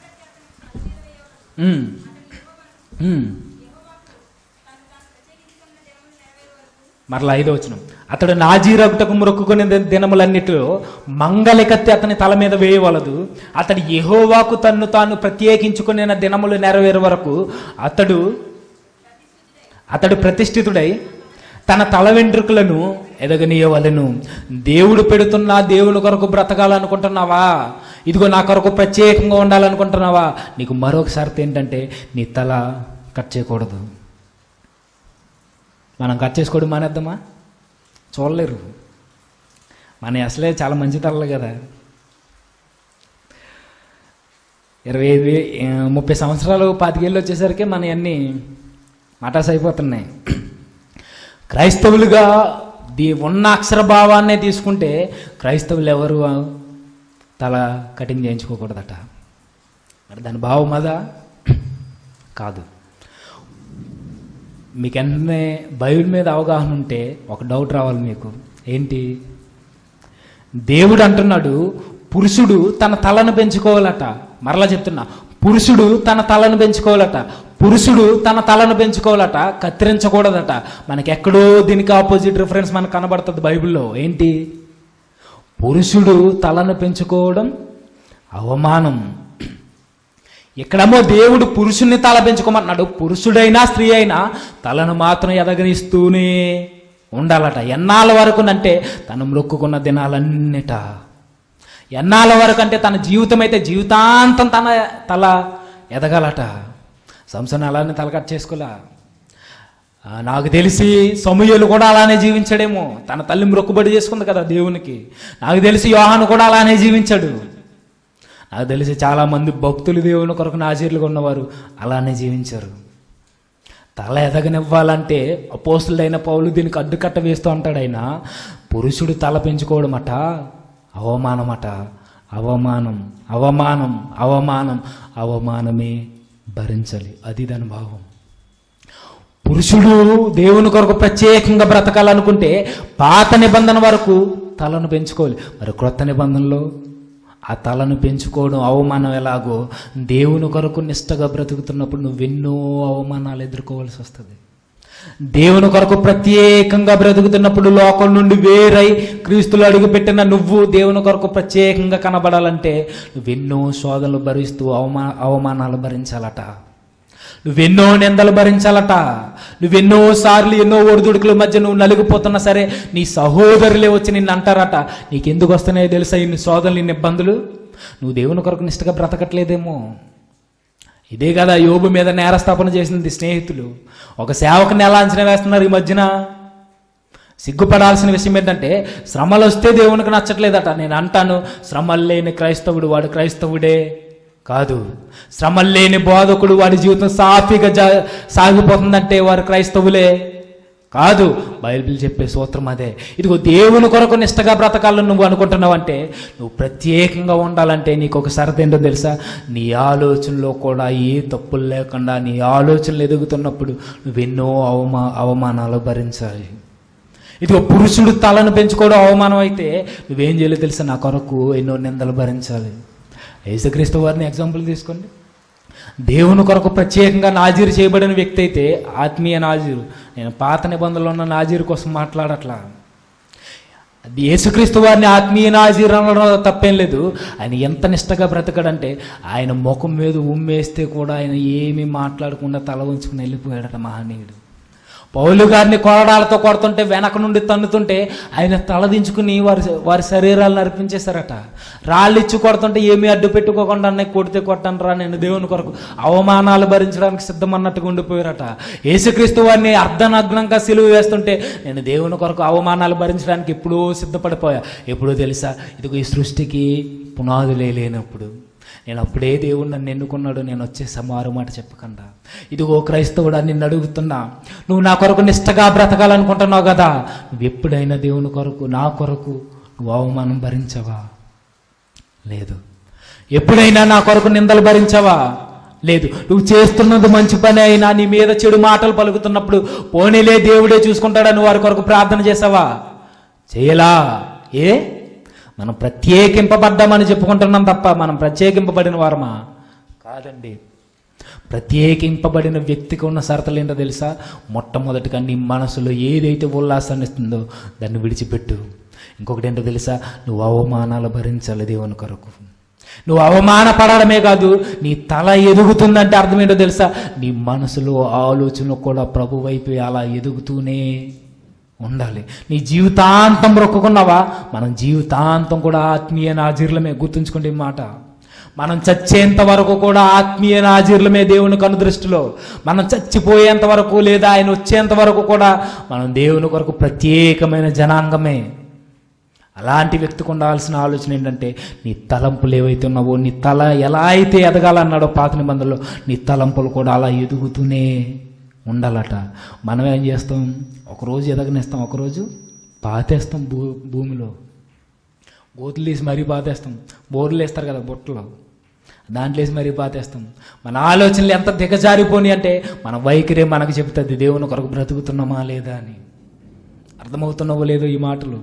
ఉమ్. ఉమ్. మరలా ఐదో వచనం అతడు నాజీరగుటకు మొక్కుకునే ది- దినములన్నిటిలో మంగళకత్తి అతని తల మీద వేయవలదు అతడు యెహోవాకు తన్ను తాను ప్రత్యేకించుకునే దినములు నెరవేరు వరకు అతడు అతడు ప్రతిష్ఠితుడై తన తల వెంట్రుకలను ఎదగనీయవలెను దేవుడు పెడుతున్న దేవుని కొరకు బ్రతకాలనుకుంటున్నావా ఇదిగో నా కొరకు ప్రత్యేకంగా ఉండాలనుకుంటున్నావా నీకు మరొక షరత్ ఏంటంటే నీ తల కట్ చేయకూడదు మనం కట్ చేసుకోవడం మానేద్దామా చూడలేరు మన అసలే చాలా మంచి తలలు కదా ఇరవై ఐదు వే- ఆ, ముప్పై సంవత్సరాలు పాతికేళ్ళు వచ్చేసరికి మన అన్నీ మటాస్ అయిపోతున్నాయి క్రైస్తవులుగా దీ ఉన్న అక్షర భావాన్నే తీసుకుంటే క్రైస్తవులు ఎవరు తల కటింగ్ చేయించుకోకూడదట మరి దాని భావం అదా కాదు మీకు వెంటనే బైబిల్ మీద అవగాహన ఉంటే ఒక డౌట్ రావాలి మీకు ఏంటి దేవుడు అంటున్నాడు పురుషుడు తన తలను పెంచుకోవాలట మరలా చెప్తున్నా పురుషుడు తన తలను పెంచుకోవాలట పురుషుడు తన తలను పెంచుకోవాలట కత్తిరించకూడదట మనకి ఎక్కడో దీనికి ఆపోజిట్ రిఫరెన్స్ మనకు కనబడుతుంది బైబిల్లో ఏంటి పురుషుడు తలను పెంచుకోవడం అవమానం ఇక్కడేమో దేవుడు పురుషుణ్ణి తల పెంచుకోమన్నాడు పురుషుడైనా స్త్రీ అయినా తలను మాత్రం ఎదగనిస్తూనే ఉండాలట ఎన్నాళ్ళ వరకు అంటే తను మొక్కుకున్న దినాలన్నిట ఎన్నాళ్ళ వరకు అంటే తన జీవితం అయితే జీవితాంతం తన తల ఎదగాలట సంసన్ అలానే తల కట్ చేసుకోలే ఆ, నాకు తెలిసి సమూహలు కూడా అలానే జీవించాడేమో తన తల్లి మొక్కుబడి చేసుకుంది కదా దేవునికి నాకు తెలిసి యోహాను కూడా అలానే జీవించాడు నాకు తెలిసి చాలామంది భక్తులు దేవుని కొరకు నాజీర్లుగా ఉన్నవారు అలానే జీవించారు తల ఎదగనివ్వాలంటే అపోస్తులైన పౌలు దీనికి అడ్డుకట్ట వేస్తూ అంటాడు ఆయన పురుషుడు తల పెంచుకోవడం అట అవమానమట అవమానం అవమానం అవమానం అవమానమే భరించాలి అది దాని భావం పురుషుడు దేవుని కొరకు ప్రత్యేకంగా బ్రతకాలనుకుంటే పాత నిబంధన వరకు తలను పెంచుకోవాలి మరి క్రొత్త నిబంధనలో ఆ తలను పెంచుకోవడం అవమానం ఎలాగో దేవుని కొరకు నిష్టగా బ్రతుకుతున్నప్పుడు నువ్వెన్నో అవమానాలు ఎదుర్కోవాల్సి వస్తుంది దేవుని కొరకు ప్రత్యేకంగా బ్రతుకుతున్నప్పుడు లోకం నుండి వేరై క్రీస్తులు అడుగుపెట్టిన నువ్వు దేవుని కొరకు ప్రత్యేకంగా కనబడాలంటే నువ్వెన్నో శోధనలు భరిస్తూ అవమా అవమానాలు భరించాలట నువ్వెన్నో నిందలు భరించాలట నువ్వెన్నో సార్లు ఎన్నో ఒడిదుడుకుల మధ్య నువ్వు నలిగిపోతున్నా సరే నీ సహోదరులే వచ్చి నిన్ను అంటారట నీకెందుకు వస్తున్నాయో తెలుసా ఇన్ని శోధనలు ఇన్ని ఇబ్బందులు నువ్వు దేవుని కొరకు నిష్టగా బ్రతకట్లేదేమో ఇదే కదా యోబు మీద నేరస్థాపన చేసింది స్నేహితులు ఒక సేవకుని ఎలా అంచనా వేస్తున్నారు ఈ మధ్యన సిగ్గుపడాల్సిన విషయం ఏంటంటే శ్రమలు వస్తే దేవునికి నచ్చట్లేదట నేను అంటాను శ్రమలు లేని క్రైస్తవుడు వాడు క్రైస్తవుడే కాదు శ్రమలు లేని బోధకుడు వాడి జీవితం సాఫీగా జా సాగిపోతుందంటే వారు క్రైస్తవులే కాదు బైబిల్ చెప్పే సూత్రం అదే ఇదిగో దేవుని కొరకు నిష్టగా బ్రతకాలని నువ్వు అనుకుంటున్నావంటే నువ్వు ప్రత్యేకంగా ఉండాలంటే నీకు ఒక షరత్ ఏంటో తెలుసా నీ ఆలోచనలో కూడా ఏ తప్పులు లేకుండా నీ ఆలోచనలు ఎదుగుతున్నప్పుడు నువ్వెన్నో అవమా అవమానాలు భరించాలి ఇదిగో పురుషుడు తలను పెంచుకోవడం అవమానం అయితే నువ్వేం చేయాలో తెలుసా నా కొరకు ఎన్నో నిందలు భరించాలి యేసుక్రీస్తు వారిని ఎగ్జాంపుల్ తీసుకోండి దేవుని కొరకు ప్రత్యేకంగా నాజీరు చేయబడిన వ్యక్తి అయితే ఆత్మీయ నాజీరు నేను పాత నిబంధనలో ఉన్న నాజీరు కోసం మాట్లాడట్లా అది యేసుక్రీస్తు వారిని ఆత్మీయ నాజీరు అనడం తప్పేం లేదు ఆయన ఎంత నిష్టగా బ్రతకడంటే ఆయన ముఖం మీద ఉమ్మేస్తే కూడా ఆయన ఏమీ మాట్లాడకుండా తల ఉంచుకుని వెళ్ళిపోయాడట మహనీయుడు పౌలు గారిని కొరడాలతో కొడుతుంటే వెనక నుండి తన్నుతుంటే ఆయన తలదించుకుని వారి వారి శరీరాలను అర్పించేశారట రాళ్ళు ఇచ్చి కొడుతుంటే ఏమీ అడ్డు పెట్టుకోకుండా అన్నయ్య కొడితే కొట్టను రా నేను దేవుని కొరకు అవమానాలు భరించడానికి సిద్ధమన్నట్టుగా ఉండిపోయారట యేసుక్రీస్తు వారిని అర్ధనగ్నంగా సిలువ వేస్తుంటే నేను దేవుని కొరకు అవమానాలు భరించడానికి ఎప్పుడూ సిద్ధపడిపోయా ఎప్పుడో తెలుసా ఇదిగో ఈ సృష్టికి పునాదులే లేనప్పుడు నేను అప్పుడే దేవుడు నన్ను ఎన్నుకున్నాడు నేను వచ్చేసా మారు మాట చెప్పకుండా ఇదిగో క్రైస్తవుడా నిన్ను అడుగుతున్నా నువ్వు నా కొరకు నిష్టగా బ్రతకాలనుకుంటున్నావు కదా నువ్వు ఎప్పుడైనా దేవుని కొరకు నా కొరకు నువ్వు అవమానం భరించవా లేదు ఎప్పుడైనా నా కొరకు నిందలు భరించవా లేదు నువ్వు చేస్తున్నది మంచి పని అయినా నీ మీద చెడు మాటలు పలుకుతున్నప్పుడు పోనీలే దేవుడే చూసుకుంటాడని వారి కొరకు ప్రార్థన చేసావా చేయలా ఏ మనం ప్రత్యేకింపబడ్డామని చెప్పుకుంటున్నాం తప్ప మనం ప్రత్యేకింపబడిన వారమా కాదండి ప్రత్యేకింపబడిన వ్యక్తికి ఉన్న షరతులు ఏంటో తెలుసా మొట్టమొదటిగా నీ మనసులో ఏదైతే ఉల్లాసాన్ని ఇస్తుందో దాన్ని విడిచిపెట్టు ఇంకొకటి ఏంటో తెలుసా నువ్వు అవమానాలు భరించాలి దేవుని కొరకు నువ్వు అవమానపడడమే కాదు నీ తల ఎదుగుతుందంటే అర్థం ఏంటో తెలుసా నీ మనసులో ఆలోచనలు కూడా ప్రభు వైపు అలా ఎదుగుతూనే ఉండాలి నీ జీవితాంతం రొక్కుకున్నావా మనం జీవితాంతం కూడా ఆత్మీయ నాజీర్లమే గుర్తుంచుకోండి ఈ మాట మనం చచ్చేంత వరకు కూడా ఆత్మీయ నాజీర్లమే దేవుని కను దృష్టిలో మనం చచ్చిపోయేంత వరకు లేదా ఆయన వచ్చేంత వరకు కూడా మనం దేవుని కొరకు ప్రత్యేకమైన జనాంగమే అలాంటి వ్యక్తికి ఉండాల్సిన ఆలోచన ఏంటంటే నీ తలంపులు ఏవైతే ఉన్నావో నీ తల ఎలా అయితే ఎదగాలన్నాడో పాత నిబంధనలో నీ తలంపులు కూడా అలా ఎదుగుతూనే ఉండాలట మనం ఏం చేస్తాం ఒకరోజు ఎదగనిస్తాం ఒకరోజు పాతేస్తాం భూ భూమిలో గోతులు తీసి మరీ పాతేస్తాం బోర్లు వేస్తారు కదా బొట్టలో దాంట్లో వేసి మరీ పాతేస్తాం మన ఆలోచనలు ఎంత దిగజారిపోని అంటే మన వైఖరే మనకు చెప్తుంది దేవుని కొరకు బ్రతుకుతున్నామా లేదా అని అర్థమవుతున్నావో లేదో ఈ మాటలు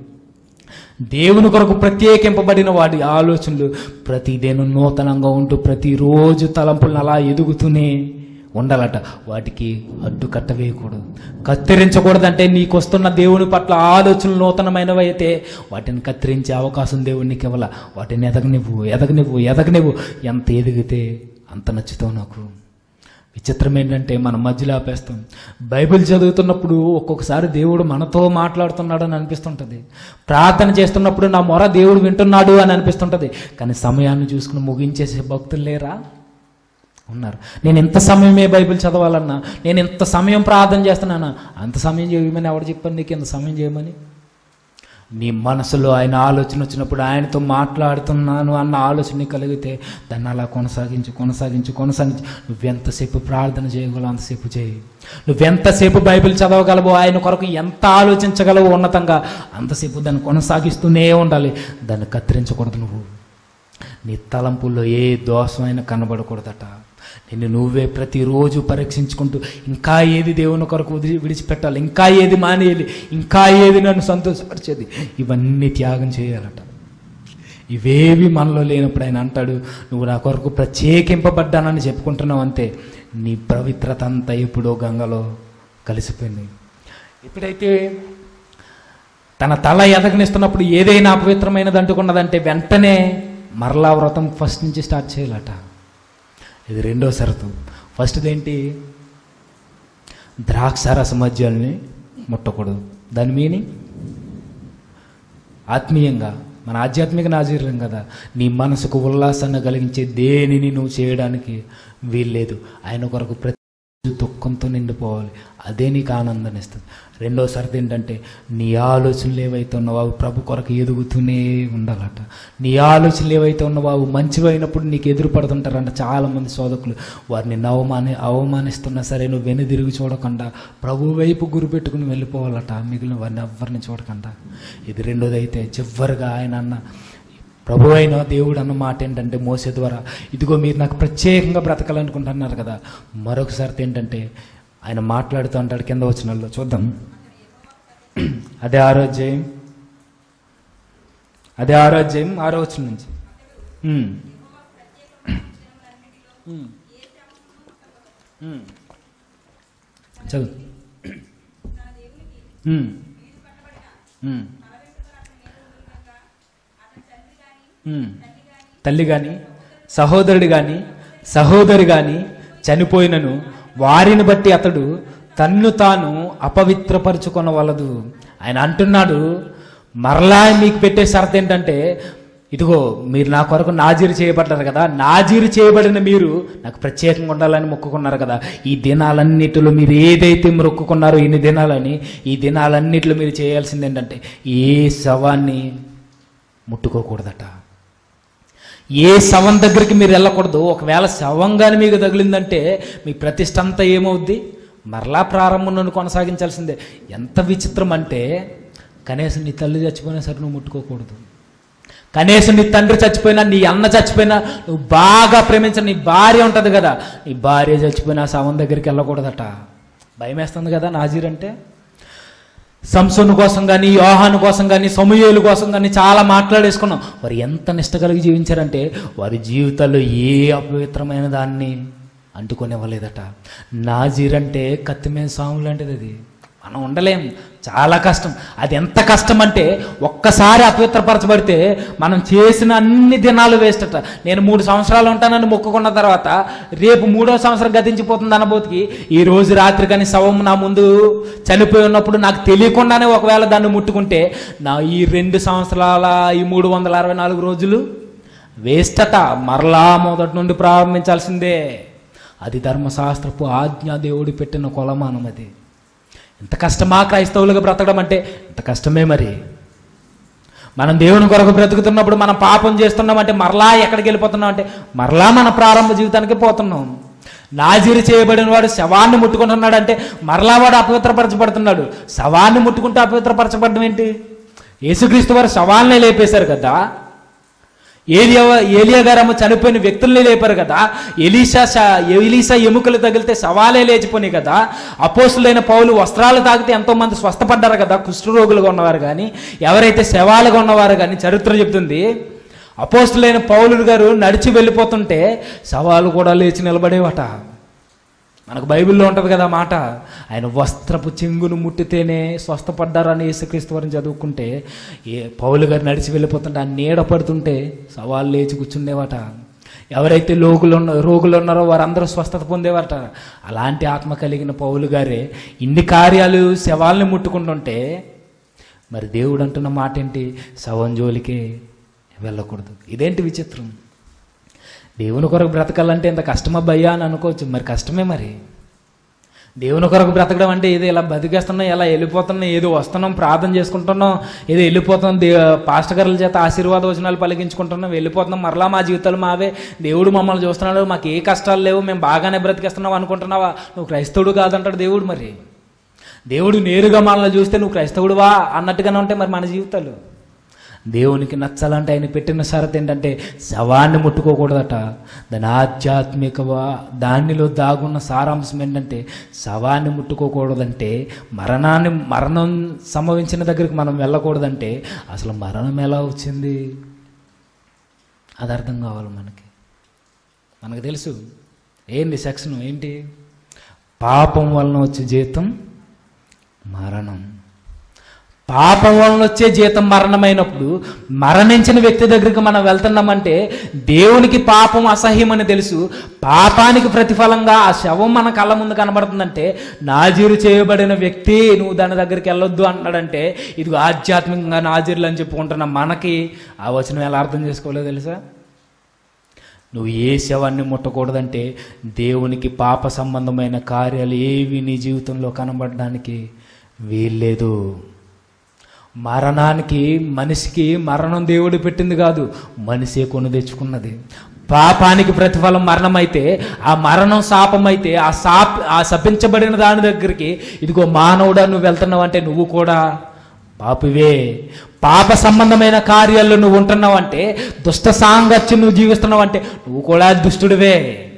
దేవుని కొరకు ప్రత్యేకింపబడిన వాడి ఆలోచనలు ప్రతిదినం నూతనంగా ఉంటూ ప్రతిరోజు తలంపులను అలా ఎదుగుతూనే ఉండాలట వాటికి అడ్డు కట్టవేయకూడదు కత్తిరించకూడదంటే నీకు వస్తున్న దేవుని పట్ల ఆలోచనలు నూతనమైనవి అయితే వాటిని కత్తిరించే అవకాశం దేవుడు నీకు ఇవ్వాల వాటిని ఎదగనివ్వు ఎదగనివ్వు ఎదగనివ్వు ఎంత ఎదిగితే అంత నచ్చుతావు నాకు విచిత్రం ఏంటంటే మనం మధ్యలో ఆపేస్తాం బైబిల్ చదువుతున్నప్పుడు ఒక్కొక్కసారి దేవుడు మనతో మాట్లాడుతున్నాడు అని అనిపిస్తుంటుంది ప్రార్థన చేస్తున్నప్పుడు నా మొర దేవుడు వింటున్నాడు అని అనిపిస్తుంటుంది కానీ సమయాన్ని చూసుకుని ముగించేసే భక్తులు లేరా ఉన్నారు నేను ఎంత సమయమే బైబిల్ చదవాలన్నా నేను ఎంత సమయం ప్రార్థన చేస్తున్నానా అంత సమయం చేయమని ఎవడు చెప్పాను నీకు ఎంత సమయం చేయమని నీ మనసులో ఆయన ఆలోచన వచ్చినప్పుడు ఆయనతో మాట్లాడుతున్నాను అన్న ఆలోచన నీకు కలిగితే దాన్ని అలా కొనసాగించు కొనసాగించు కొనసాగించు నువ్వెంతసేపు ప్రార్థన చేయగలవు అంతసేపు చేయి నువ్వెంతసేపు బైబిల్ చదవగలవో ఆయన కొరకు ఎంత ఆలోచించగలవో ఉన్నతంగా అంతసేపు దాన్ని కొనసాగిస్తూనే ఉండాలి దాన్ని కత్తిరించకూడదు నువ్వు నీ తలంపుల్లో ఏ దోషమైనా కనబడకూడదట నిన్ను నువ్వే ప్రతిరోజు పరీక్షించుకుంటూ ఇంకా ఏది దేవుని కొరకు వదిలి విడిచిపెట్టాలి ఇంకా ఏది మానేయాలి ఇంకా ఏది నన్ను సంతోషపరిచేది ఇవన్నీ త్యాగం చేయాలట ఇవేవి మనలో లేనప్పుడు ఆయన అంటాడు నువ్వు నా కొరకు ప్రత్యేకింపబడ్డానని చెప్పుకుంటున్నావు అంతే నీ పవిత్రత అంతా ఎప్పుడో గంగలో కలిసిపోయింది ఎప్పుడైతే తన తల ఎదగనిస్తున్నప్పుడు ఏదైనా అపవిత్రమైనది అంటుకున్నదంటే వెంటనే మరలా వ్రతం ఫస్ట్ నుంచి స్టార్ట్ చేయాలట ఇది రెండో షరతు ఫస్ట్ది ఏంటి ద్రాక్ష రసమద్యాల్ని ముట్టకూడదు దాని మీనింగ్ ఆత్మీయంగా మన ఆధ్యాత్మిక నాజీర్యం కదా నీ మనసుకు ఉల్లాసాన్ని కలిగించే దేనిని నువ్వు చేయడానికి వీల్లేదు ఆయన కొరకు ప్రతి దుఃఖంతో నిండిపోవాలి అదే నీకు ఆనందాన్ని ఇస్తుంది రెండో షరతు ఏంటంటే నీ ఆలోచనలు ఏవైతే ఉన్నావో అవి ప్రభు కొరకు ఎదుగుతూనే ఉండాలట నీ ఆలోచనలు ఏవైతే ఉన్నావో అవి మంచివైనప్పుడు నీకు ఎదురు పడుతుంటారంట చాలామంది సోదకులు వారిని అవమాని అవమానిస్తున్నా సరే నువ్వు వెనుదిరిగి చూడకుండా ప్రభు వైపు గురి పెట్టుకుని వెళ్ళిపోవాలట మిగిలిన వారిని ఎవరిని చూడకుండా ఇది రెండోది అయితే చివరిగా ఆయన అన్న ప్రభు అయిన దేవుడు అన్న మాట ఏంటంటే మోసే ద్వారా ఇదిగో మీరు నాకు ప్రత్యేకంగా బ్రతకాలనుకుంటున్నారు కదా మరొకసారి ఏంటంటే ఆయన మాట్లాడుతూ అంటాడు కింద వచ్చిన వాళ్ళు చూద్దాం అదే ఆరోగ్యం అదే ఆరోగ్యం ఆరో వచ్చిన నుంచి ఉమ్. ఉమ్. ఉమ్. చదువు ఉమ్. ఉమ్. ఉమ్. తల్లి కానీ సహోదరుడు కానీ సహోదరి కానీ చనిపోయినను వారిని బట్టి అతడు తన్ను తాను అపవిత్రపరుచుకొనవలదు ఆయన అంటున్నాడు మరలా మీకు పెట్టే షరత్ ఏంటంటే ఇదిగో మీరు నా కొరకు నాజీరు చేయబడ్డారు కదా నాజీరు చేయబడిన మీరు నాకు ప్రత్యేకంగా ఉండాలని మొక్కుకున్నారు కదా ఈ దినాలన్నిటిలో మీరు ఏదైతే మొక్కుకున్నారో ఇన్ని దినాలని ఈ దినాలన్నిటిలో మీరు చేయాల్సింది ఏంటంటే ఏ శవాన్ని ముట్టుకోకూడదట ఏ శవం దగ్గరికి మీరు వెళ్ళకూడదు ఒకవేళ శవం కానీ మీకు తగిలిందంటే మీ ప్రతిష్ట అంతా ఏమవుద్ది మరలా ప్రారంభం నన్ను కొనసాగించాల్సిందే ఎంత విచిత్రం అంటే కనీసం నీ తల్లి చచ్చిపోయినా సరే నువ్వు ముట్టుకోకూడదు కనీసం నీ తండ్రి చచ్చిపోయినా నీ అన్న చచ్చిపోయినా నువ్వు బాగా ప్రేమించిన నీ భార్య ఉంటుంది కదా నీ భార్య చచ్చిపోయినా శవం దగ్గరికి వెళ్ళకూడదట భయం వేస్తుంది కదా నాజీర్ అంటే సంసోను కోసం కానీ యోహాను కోసం కానీ సమూహేలు కోసం కానీ చాలా మాట్లాడేసుకున్నాం వారు ఎంత నిష్ట కలిగి జీవించారంటే వారి జీవితాల్లో ఏ అపవిత్రమైన దాన్ని అంటుకునేవ్వలేదట నాజీర్ అంటే కత్తిమీద సాము లాంటిది అది మనం ఉండలేం చాలా కష్టం అది ఎంత కష్టం అంటే ఒక్కసారి అపవిత్రపరచబడితే మనం చేసిన అన్ని దినాలు వేస్ట్ అట నేను మూడు సంవత్సరాలు ఉంటానని మొక్కుకున్న తర్వాత రేపు మూడో సంవత్సరం గతించిపోతుంది అనబోతికి ఈ రోజు రాత్రి కానీ శవం నా ముందు చనిపోయి ఉన్నప్పుడు నాకు తెలియకుండానే ఒకవేళ దాన్ని ముట్టుకుంటే నా ఈ రెండు సంవత్సరాల ఈ మూడు వందల అరవై నాలుగు రోజులు వేస్ట్ అట మరలా మొదటి నుండి ప్రారంభించాల్సిందే అది ధర్మశాస్త్రపు ఆజ్ఞా దేవుడు పెట్టిన కొలమానం అది ఎంత కష్టమా క్రైస్తవులుగా బ్రతకడం అంటే ఎంత కష్టమే మరి మనం దేవుని కొరకు బ్రతుకుతున్నప్పుడు మనం పాపం చేస్తున్నాం అంటే మరలా ఎక్కడికి వెళ్ళిపోతున్నాం అంటే మరలా మన ప్రారంభ జీవితానికి పోతున్నాం నాజీరు చేయబడిన వాడు శవాన్ని ముట్టుకుంటున్నాడు అంటే మరలా వాడు అపవిత్రపరచబడుతున్నాడు శవాన్ని ముట్టుకుంటే అపవిత్రపరచబడడం ఏంటి యేసుక్రీస్తు వారు శవాలనే లేపేశారు కదా ఏలియా ఏలియా గారమ్మ చనిపోయిన వ్యక్తుల్ని లేపారు కదా ఎలీషా శ- ఎలీషా ఎముకలు తగిలితే సవాలే లేచిపోయి కదా అపోసులైన పౌలు వస్త్రాలు తాగితే ఎంతో మంది స్వస్థపడ్డారు కదా కుష్ఠరోగులుగా ఉన్నవారు కానీ ఎవరైతే శవాలుగా ఉన్నవారు కానీ చరిత్ర చెప్తుంది అపోస్తులైన పౌలుడు గారు నడిచి వెళ్ళిపోతుంటే సవాలు కూడా లేచి నిలబడేవట మనకు బైబిల్లో ఉంటుంది కదా మాట ఆయన వస్త్రపు చెంగును ముట్టితేనే స్వస్థపడ్డారని యేసుక్రీస్తు వారిని చదువుకుంటే ఏ పౌలు గారు నడిచి వెళ్ళిపోతుంటే ఆ నీడ పడుతుంటే సవాళ్ళు లేచి కూర్చుండేవాట ఎవరైతే లోకులు ఉన్న రోగులు ఉన్నారో వారందరూ స్వస్థత పొందేవారట అలాంటి ఆత్మ కలిగిన పౌలు గారే ఇన్ని కార్యాలు శవాల్ని ముట్టుకుంటుంటే మరి దేవుడు అంటున్న మాట ఏంటి శవం జోలికే వెళ్ళకూడదు ఇదేంటి విచిత్రం దేవుని కొరకు బ్రతకాలంటే ఇంత కష్టమా భయ్యా అని అనుకోవచ్చు మరి కష్టమే మరి దేవుని కొరకు బ్రతకడం అంటే ఏదో ఇలా బతికేస్తున్నాం ఇలా వెళ్ళిపోతున్నాం ఏదో వస్తున్నాం ప్రార్థన చేసుకుంటున్నాం ఏదో వెళ్ళిపోతున్నాం దే పాస్టర్ గారుల చేత ఆశీర్వాద వచనాలు పలికించుకుంటున్నాం వెళ్ళిపోతున్నాం మరలా మా జీవితాలు మావే దేవుడు మమ్మల్ని చూస్తున్నాడు మాకు ఏ కష్టాలు లేవు మేము బాగానే బ్రతికేస్తున్నాం అనుకుంటున్నావా నువ్వు క్రైస్తవుడు కాదంటాడు దేవుడు మరి దేవుడు నేరుగా మనల్ని చూస్తే నువ్వు క్రైస్తవుడువా అన్నట్టుగానే ఉంటాయి మరి మన జీవితాలు దేవునికి నచ్చాలంటే ఆయన పెట్టిన షరత్ ఏంటంటే శవాన్ని ముట్టుకోకూడదట దాని ఆధ్యాత్మిక వా- దానిలో దాగున్న సారాంశం ఏంటంటే శవాన్ని ముట్టుకోకూడదంటే మరణాన్ని మరణం సంభవించిన దగ్గరికి మనం వెళ్ళకూడదంటే అసలు మరణం ఎలా వచ్చింది అది అర్థం కావాలి మనకి మనకు తెలుసు ఏంది సెక్షన్ ఏంటి పాపం వలన వచ్చే జీతం మరణం పాపం వలన వచ్చే జీతం మరణమైనప్పుడు మరణించిన వ్యక్తి దగ్గరికి మనం వెళ్తున్నామంటే దేవునికి పాపం అసహ్యమని తెలుసు పాపానికి ప్రతిఫలంగా ఆ శవం మన కళ్ళ ముందు కనబడుతుందంటే నాజీరు చేయబడిన వ్యక్తి నువ్వు దాని దగ్గరికి వెళ్ళొద్దు అంటున్నాడంటే ఇది ఆధ్యాత్మికంగా నాజీరులు అని చెప్పుకుంటున్న మనకి ఆ వచనం ఎలా అర్థం చేసుకోలేదో తెలుసా నువ్వు ఏ శవాన్ని ముట్టకూడదంటే దేవునికి పాప సంబంధమైన కార్యాలు ఏవి నీ జీవితంలో కనబడడానికి వీల్లేదు మరణానికి మనిషికి మరణం దేవుడు పెట్టింది కాదు మనిషే కొని తెచ్చుకున్నది పాపానికి ప్రతిఫలం మరణం అయితే ఆ మరణం శాపం అయితే ఆ శాప ఆ శపించబడిన దాని దగ్గరికి ఇదిగో మానవుడా నువ్వు వెళ్తున్నావు అంటే నువ్వు కూడా పాపివే పాప సంబంధమైన కార్యాల్లో నువ్వు ఉంటున్నావు అంటే దుష్ట సాంగత్యం నువ్వు జీవిస్తున్నావు అంటే నువ్వు కూడా దుష్టుడివే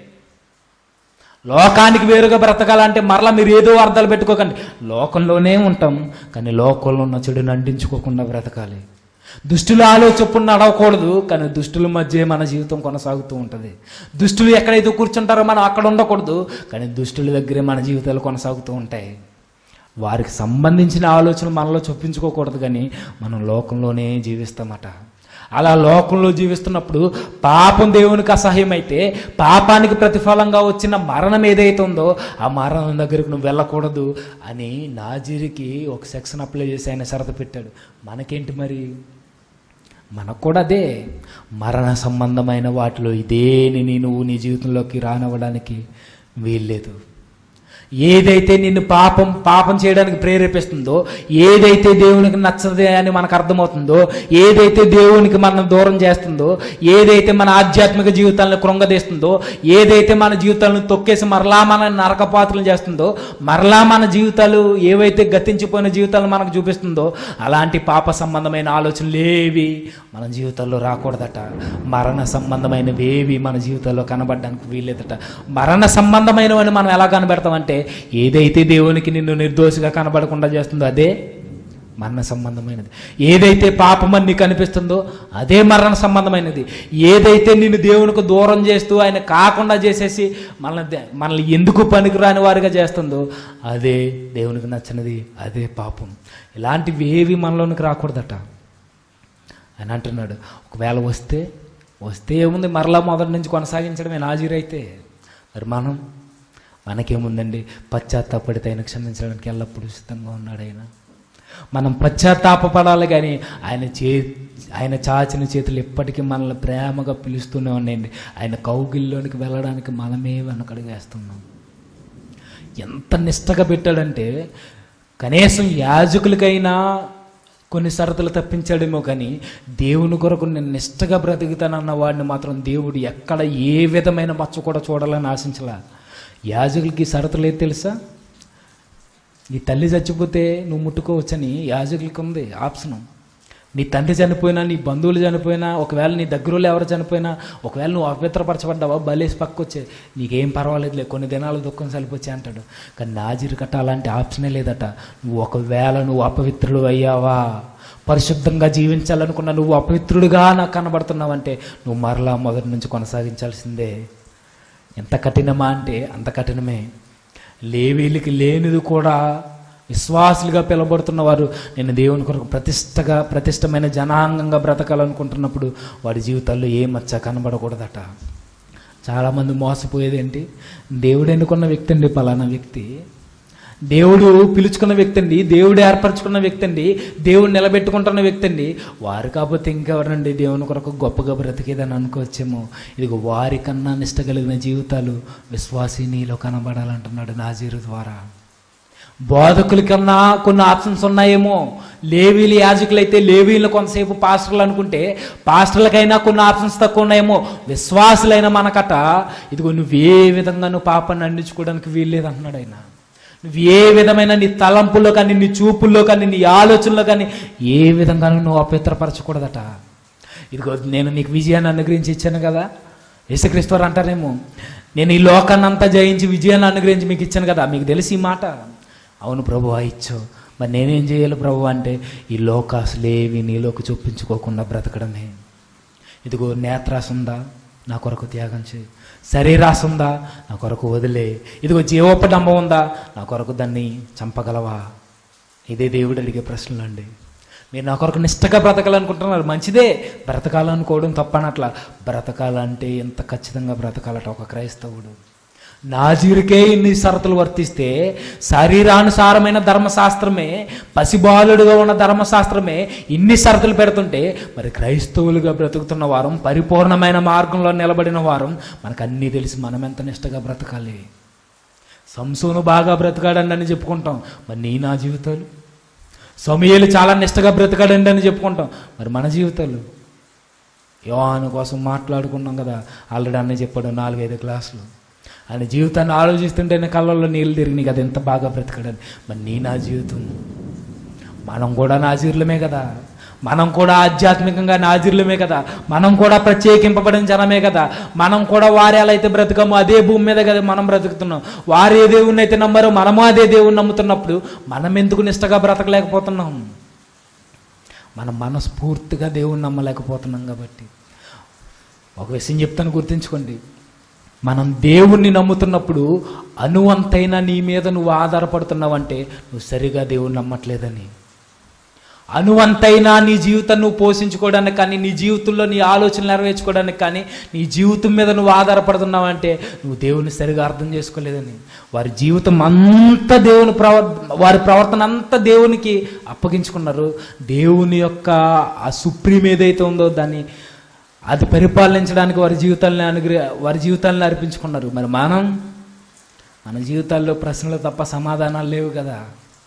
లోకానికి వేరుగా బ్రతకాలంటే మరలా మీరు ఏదో అర్థాలు పెట్టుకోకండి లోకంలోనే ఉంటాం కానీ లోకంలో ఉన్న చెడుని అంటించుకోకుండా బ్రతకాలి దుష్టుల ఆలోచప్పుడు నడవకూడదు కానీ దుష్టుల మధ్య మన జీవితం కొనసాగుతూ ఉంటుంది దుష్టులు ఎక్కడైతే కూర్చుంటారో మనం అక్కడ ఉండకూడదు కానీ దుష్టుల దగ్గరే మన జీవితాలు కొనసాగుతూ ఉంటాయి వారికి సంబంధించిన ఆలోచన మనలో చొప్పించుకోకూడదు కానీ మనం లోకంలోనే జీవిస్తామట అలా లోకంలో జీవిస్తున్నప్పుడు పాపం దేవునికి అసహ్యమైతే పాపానికి ప్రతిఫలంగా వచ్చిన మరణం ఏదైతే ఉందో ఆ మరణం దగ్గరికి నువ్వు వెళ్ళకూడదు అని నాజీరికి ఒక సెక్షన్ అప్లై చేసి ఆయన షరతు పెట్టాడు మనకేంటి మరి మనకు కూడా అదే మరణ సంబంధమైన వాటిలో ఇదేని నువ్వు నీ జీవితంలోకి రానివ్వడానికి వీల్లేదు ఏదైతే నిన్ను పాపం పాపం చేయడానికి ప్రేరేపిస్తుందో ఏదైతే దేవునికి నచ్చదే అని మనకు అర్థమవుతుందో ఏదైతే దేవునికి మనం దూరం చేస్తుందో ఏదైతే మన ఆధ్యాత్మిక జీవితాలను కృంగదీస్తుందో ఏదైతే మన జీవితాలను తొక్కేసి మరలా మన నరకపాత్రలు చేస్తుందో మరలా మన జీవితాలు ఏవైతే గతించిపోయిన జీవితాలు మనకు చూపిస్తుందో అలాంటి పాప సంబంధమైన ఆలోచనలు ఏవి మన జీవితాల్లో రాకూడదట మరణ సంబంధమైనవి ఏవి మన జీవితాల్లో కనబడడానికి వీల్లేదట మరణ సంబంధమైనవని మనం ఎలా కనబెడతామంటే ఏదైతే దేవునికి నిన్ను నిర్దోషిగా కనబడకుండా చేస్తుందో అదే మరణ సంబంధమైనది ఏదైతే పాపమని నీకు అనిపిస్తుందో అదే మరణ సంబంధమైనది ఏదైతే నిన్ను దేవునికి దూరం చేస్తూ ఆయన కాకుండా చేసేసి మనల్ని మనల్ని ఎందుకు పనికిరాని వారిగా చేస్తుందో అదే దేవునికి నచ్చినది అదే పాపం ఇలాంటివి ఏవి మనలోనికి రాకూడదట అని అంటున్నాడు ఒకవేళ వస్తే వస్తే ఏముంది మరలా మొదటి నుంచి కొనసాగించడమే నాజీరైతే మరి మనం మనకేముందండి పశ్చాత్తాపడితే ఆయన క్షమించడానికి ఎల్లప్పుడూ సిద్ధంగా ఉన్నాడు ఆయన మనం పశ్చాత్తాపడాలి కానీ ఆయన చే ఆయన చాచిన చేతులు ఎప్పటికీ మనల్ని ప్రేమగా పిలుస్తూనే ఉన్నాయండి ఆయన కౌగిల్లోనికి వెళ్ళడానికి మనమే వెనకడుగు వేస్తున్నాం ఎంత నిష్టగా పెట్టాడంటే కనీసం యాజకులకైనా కొన్ని షరతులు తప్పించాడేమో కానీ దేవుని కొరకు నేను నిష్టగా బ్రతుకుతానన్న వాడిని మాత్రం దేవుడు ఎక్కడ ఏ విధమైన మచ్చ కూడా చూడాలని ఆశించలా యాజకులకి షరతులు ఏది తెలుసా నీ తల్లి చచ్చిపోతే నువ్వు ముట్టుకోవచ్చని యాజకులకి ఉంది ఆప్షను నీ తండ్రి చనిపోయినా నీ బంధువులు చనిపోయినా ఒకవేళ నీ దగ్గరలో ఎవరు చనిపోయినా ఒకవేళ నువ్వు అపవిత్రపరచబడ్డావా బలేసి పక్కొచ్చే నీకేం పర్వాలేదులే కొన్ని దినాలు దుఃఖం చలిపోచ్చే అంటాడు కానీ నాజీరు కట్ట అలాంటి ఆప్షనే లేదట నువ్వు ఒకవేళ నువ్వు అపవిత్రుడు అయ్యావా పరిశుద్ధంగా జీవించాలనుకున్న నువ్వు అపవిత్రుడుగా నాకు కనబడుతున్నావంటే నువ్వు మరలా మొదటి నుంచి కొనసాగించాల్సిందే ఎంత కఠినమా అంటే అంత కఠినమే లేవీలకి లేనిది కూడా విశ్వాసులుగా పిలబడుతున్న వారు నేను దేవుని కొరకు ప్రతిష్టగా ప్రతిష్టమైన జనాంగంగా బ్రతకాలనుకుంటున్నప్పుడు వాడి జీవితాల్లో ఏ మచ్చ కనబడకూడదట చాలామంది మోసపోయేది ఏంటి దేవుడు ఎన్నుకున్న వ్యక్తి అండి పలానా వ్యక్తి దేవుడు పిలుచుకున్న వ్యక్తి అండి దేవుడు ఏర్పరచుకున్న వ్యక్తి అండి దేవుడు నిలబెట్టుకుంటున్న వ్యక్తి అండి వారు కాకపోతే ఇంకెవరండి దేవుని కొరకు గొప్పగా బ్రతికేదని అనుకోవచ్చేమో ఇదిగో వారికన్నా నిష్ట కలిగిన జీవితాలు విశ్వాసినీలో కనబడాలంటున్నాడు నాజీరు ద్వారా బోధకుల కన్నా కొన్ని ఆప్షన్స్ ఉన్నాయేమో లేవీలు యాజకులైతే లేవీలు కొంతసేపు పాస్టర్లు అనుకుంటే పాస్టర్లకైనా కొన్ని ఆప్షన్స్ తక్కువ ఉన్నాయేమో విశ్వాసులైన మనకట ఇదిగో నువ్వు ఏ విధంగా నువ్వు పాపాన్ని అందించుకోవడానికి వీల్లేదు అంటున్నాడు ఆయన నువ్వు ఏ విధమైన నీ తలంపుల్లో కానీ నీ చూపుల్లో కానీ నీ ఆలోచనలో కానీ ఏ విధంగా నువ్వు అపవిత్రపరచకూడదట ఇదిగో నేను నీకు విజయాన్ని అనుగ్రహించి ఇచ్చాను కదా యేసుక్రీస్తు వారు అంటారేమో నేను ఈ లోకాన్ని అంతా జయించి విజయాన్ని అనుగ్రహించి మీకు ఇచ్చాను కదా మీకు తెలిసి ఈ మాట అవును ప్రభు ఇచ్చావు మరి నేనేం చేయాలి ప్రభు అంటే ఈ లోకాసులేవి నీలోకి చూపించుకోకుండా బ్రతకడమే ఇదిగో నేత్రాస ఉందా నా కొరకు త్యాగం చేయి శరీరాస ఉందా నా కొరకు వదిలే ఇదిగో జీవోపడంబం ఉందా నా కొరకు దాన్ని చంపగలవా ఇదే దేవుడు అడిగే ప్రశ్నలు అండి మీరు నా కొరకు నిష్టగా బ్రతకాలనుకుంటున్నారు మంచిదే బ్రతకాలనుకోవడం తప్పనట్లా బ్రతకాలంటే ఎంత ఖచ్చితంగా బ్రతకాలట ఒక క్రైస్తవుడు నాజీరుకే ఇన్ని షరతులు వర్తిస్తే శరీరానుసారమైన ధర్మశాస్త్రమే పసిబాలుడుగా ఉన్న ధర్మశాస్త్రమే ఇన్ని షరతులు పెడుతుంటే మరి క్రైస్తవులుగా బ్రతుకుతున్న వారం పరిపూర్ణమైన మార్గంలో నిలబడిన వారం మనకు అన్నీ తెలిసి మనం ఎంత నిష్టగా బ్రతకాలి సంసోను బాగా బ్రతకాడండి అని చెప్పుకుంటాం మరి నీ నా జీవితాలు సమయలు చాలా నిష్టగా బ్రతకాడండి అని చెప్పుకుంటాం మరి మన జీవితాలు యోహాను కోసం మాట్లాడుకున్నాం కదా ఆల్రెడీ అన్నీ చెప్పాడు నాలుగైదు క్లాసులు ఆయన జీవితాన్ని ఆలోచిస్తుంటేనే కళ్ళల్లో నీళ్ళు తిరిగినాయి కదా ఎంత బాగా బ్రతకాడని మరి నీ నా జీవితం మనం కూడా నాజీర్లమే కదా మనం కూడా ఆధ్యాత్మికంగా నాజీర్లమే కదా మనం కూడా ప్రత్యేకింపబడిన జనమే కదా మనం కూడా వారు ఎలా అయితే బ్రతకమో అదే భూమి మీద కదా మనం బ్రతుకుతున్నాం వారు ఏ దేవుణ్ణి అయితే నమ్మారో మనము అదే దేవుణ్ణి నమ్ముతున్నప్పుడు మనం ఎందుకు నిష్టగా బ్రతకలేకపోతున్నాం మనం మనస్ఫూర్తిగా దేవుణ్ణి నమ్మలేకపోతున్నాం కాబట్టి ఒక విషయం చెప్తాను గుర్తుంచుకోండి మనం దేవుణ్ణి నమ్ముతున్నప్పుడు అనువంతైనా నీ మీద నువ్వు ఆధారపడుతున్నావంటే నువ్వు సరిగా దేవుణ్ణి నమ్మట్లేదని అనువంతైనా నీ జీవితం నువ్వు పోషించుకోవడానికి కానీ నీ జీవితంలో నీ ఆలోచనలు నెరవేర్చుకోవడానికి కానీ నీ జీవితం మీద నువ్వు ఆధారపడుతున్నావంటే నువ్వు దేవుని సరిగా అర్థం చేసుకోలేదని వారి జీవితం అంతా దేవుని ప్రవర్ వారి ప్రవర్తన అంతా దేవునికి అప్పగించుకున్నారు దేవుని యొక్క ఆ సుప్రీం ఏదైతే ఉందో దాన్ని అది పరిపాలించడానికి వారి జీవితాలను అనుగ్రహ వారి జీవితాలను అర్పించుకున్నారు మరి మనం మన జీవితాల్లో ప్రశ్నలు తప్ప సమాధానాలు లేవు కదా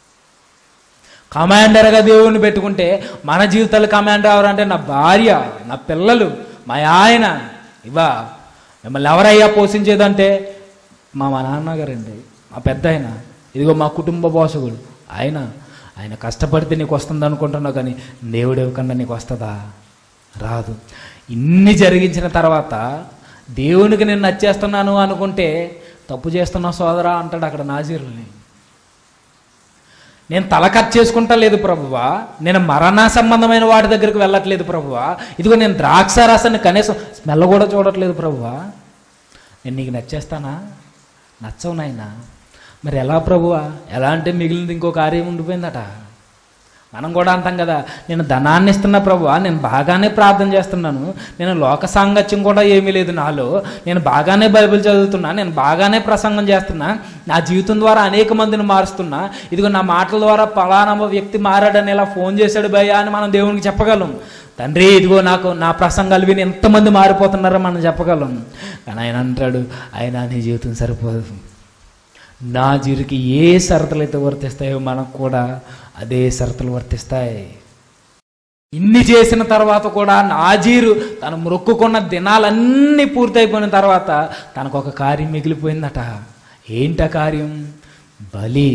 కమాండర్గా దేవుణ్ణి పెట్టుకుంటే మన జీవితాలు కమాండర్ ఎవరంటే నా భార్య నా పిల్లలు మా ఆయన ఇవా మిమ్మల్ని ఎవరయ్యా పోషించేదంటే మా మా నాన్నగారండి మా పెద్ద ఆయన ఇదిగో మా కుటుంబ పోషకుడు ఆయన ఆయన కష్టపడితే నీకు వస్తుంది అనుకుంటున్నావు కానీ దేవుడు ఇవ్వకుండా నీకు వస్తుందా రాదు ఇన్ని జరిగించిన తర్వాత దేవునికి నేను నచ్చేస్తున్నాను అనుకుంటే తప్పు చేస్తున్నా సోదరా అంటాడు అక్కడ నాజీరుల్ని నేను తల కట్ చేసుకుంటా లేదు ప్రభువా నేను మరణ సంబంధమైన వాటి దగ్గరికి వెళ్ళట్లేదు ప్రభువా ఇదిగో నేను ద్రాక్ష రసాన్ని కనీసం స్మెల్ కూడా చూడట్లేదు ప్రభువా నేను నీకు నచ్చేస్తానా నచ్చవు నాయనా మరి ఎలా ప్రభువా ఎలా అంటే మిగిలింది ఇంకో కార్యం ఉండిపోయిందట మనం కూడా అంటాం కదా నేను ధనాన్ని ఇస్తున్నా ప్రభువా నేను బాగానే ప్రార్థన చేస్తున్నాను నేను లోక సాంగత్యం కూడా ఏమీ లేదు నాలో నేను బాగానే బైబిల్ చదువుతున్నా నేను బాగానే ప్రసంగం చేస్తున్నా నా జీవితం ద్వారా అనేక మందిని మారుస్తున్నా ఇదిగో నా మాటల ద్వారా పలానా వ్యక్తి మారాడని ఇలా ఫోన్ చేశాడు భయ్యా అని మనం దేవునికి చెప్పగలం తండ్రి ఇదిగో నాకు నా ప్రసంగాలు విని ఎంతమంది మారిపోతున్నారో మనం చెప్పగలం కానీ ఆయన అంటాడు ఆయన నీ జీవితం సరిపోదు నా జీరికి ఏ షరతులు అయితే వర్తిస్తాయో మనకు కూడా అదే షరతులు వర్తిస్తాయి ఇన్ని చేసిన తర్వాత కూడా నాజీరు తను మొక్కుకున్న దినాలన్నీ పూర్తయిపోయిన తర్వాత తనకు ఒక కార్యం మిగిలిపోయిందట ఏంట కార్యం బలి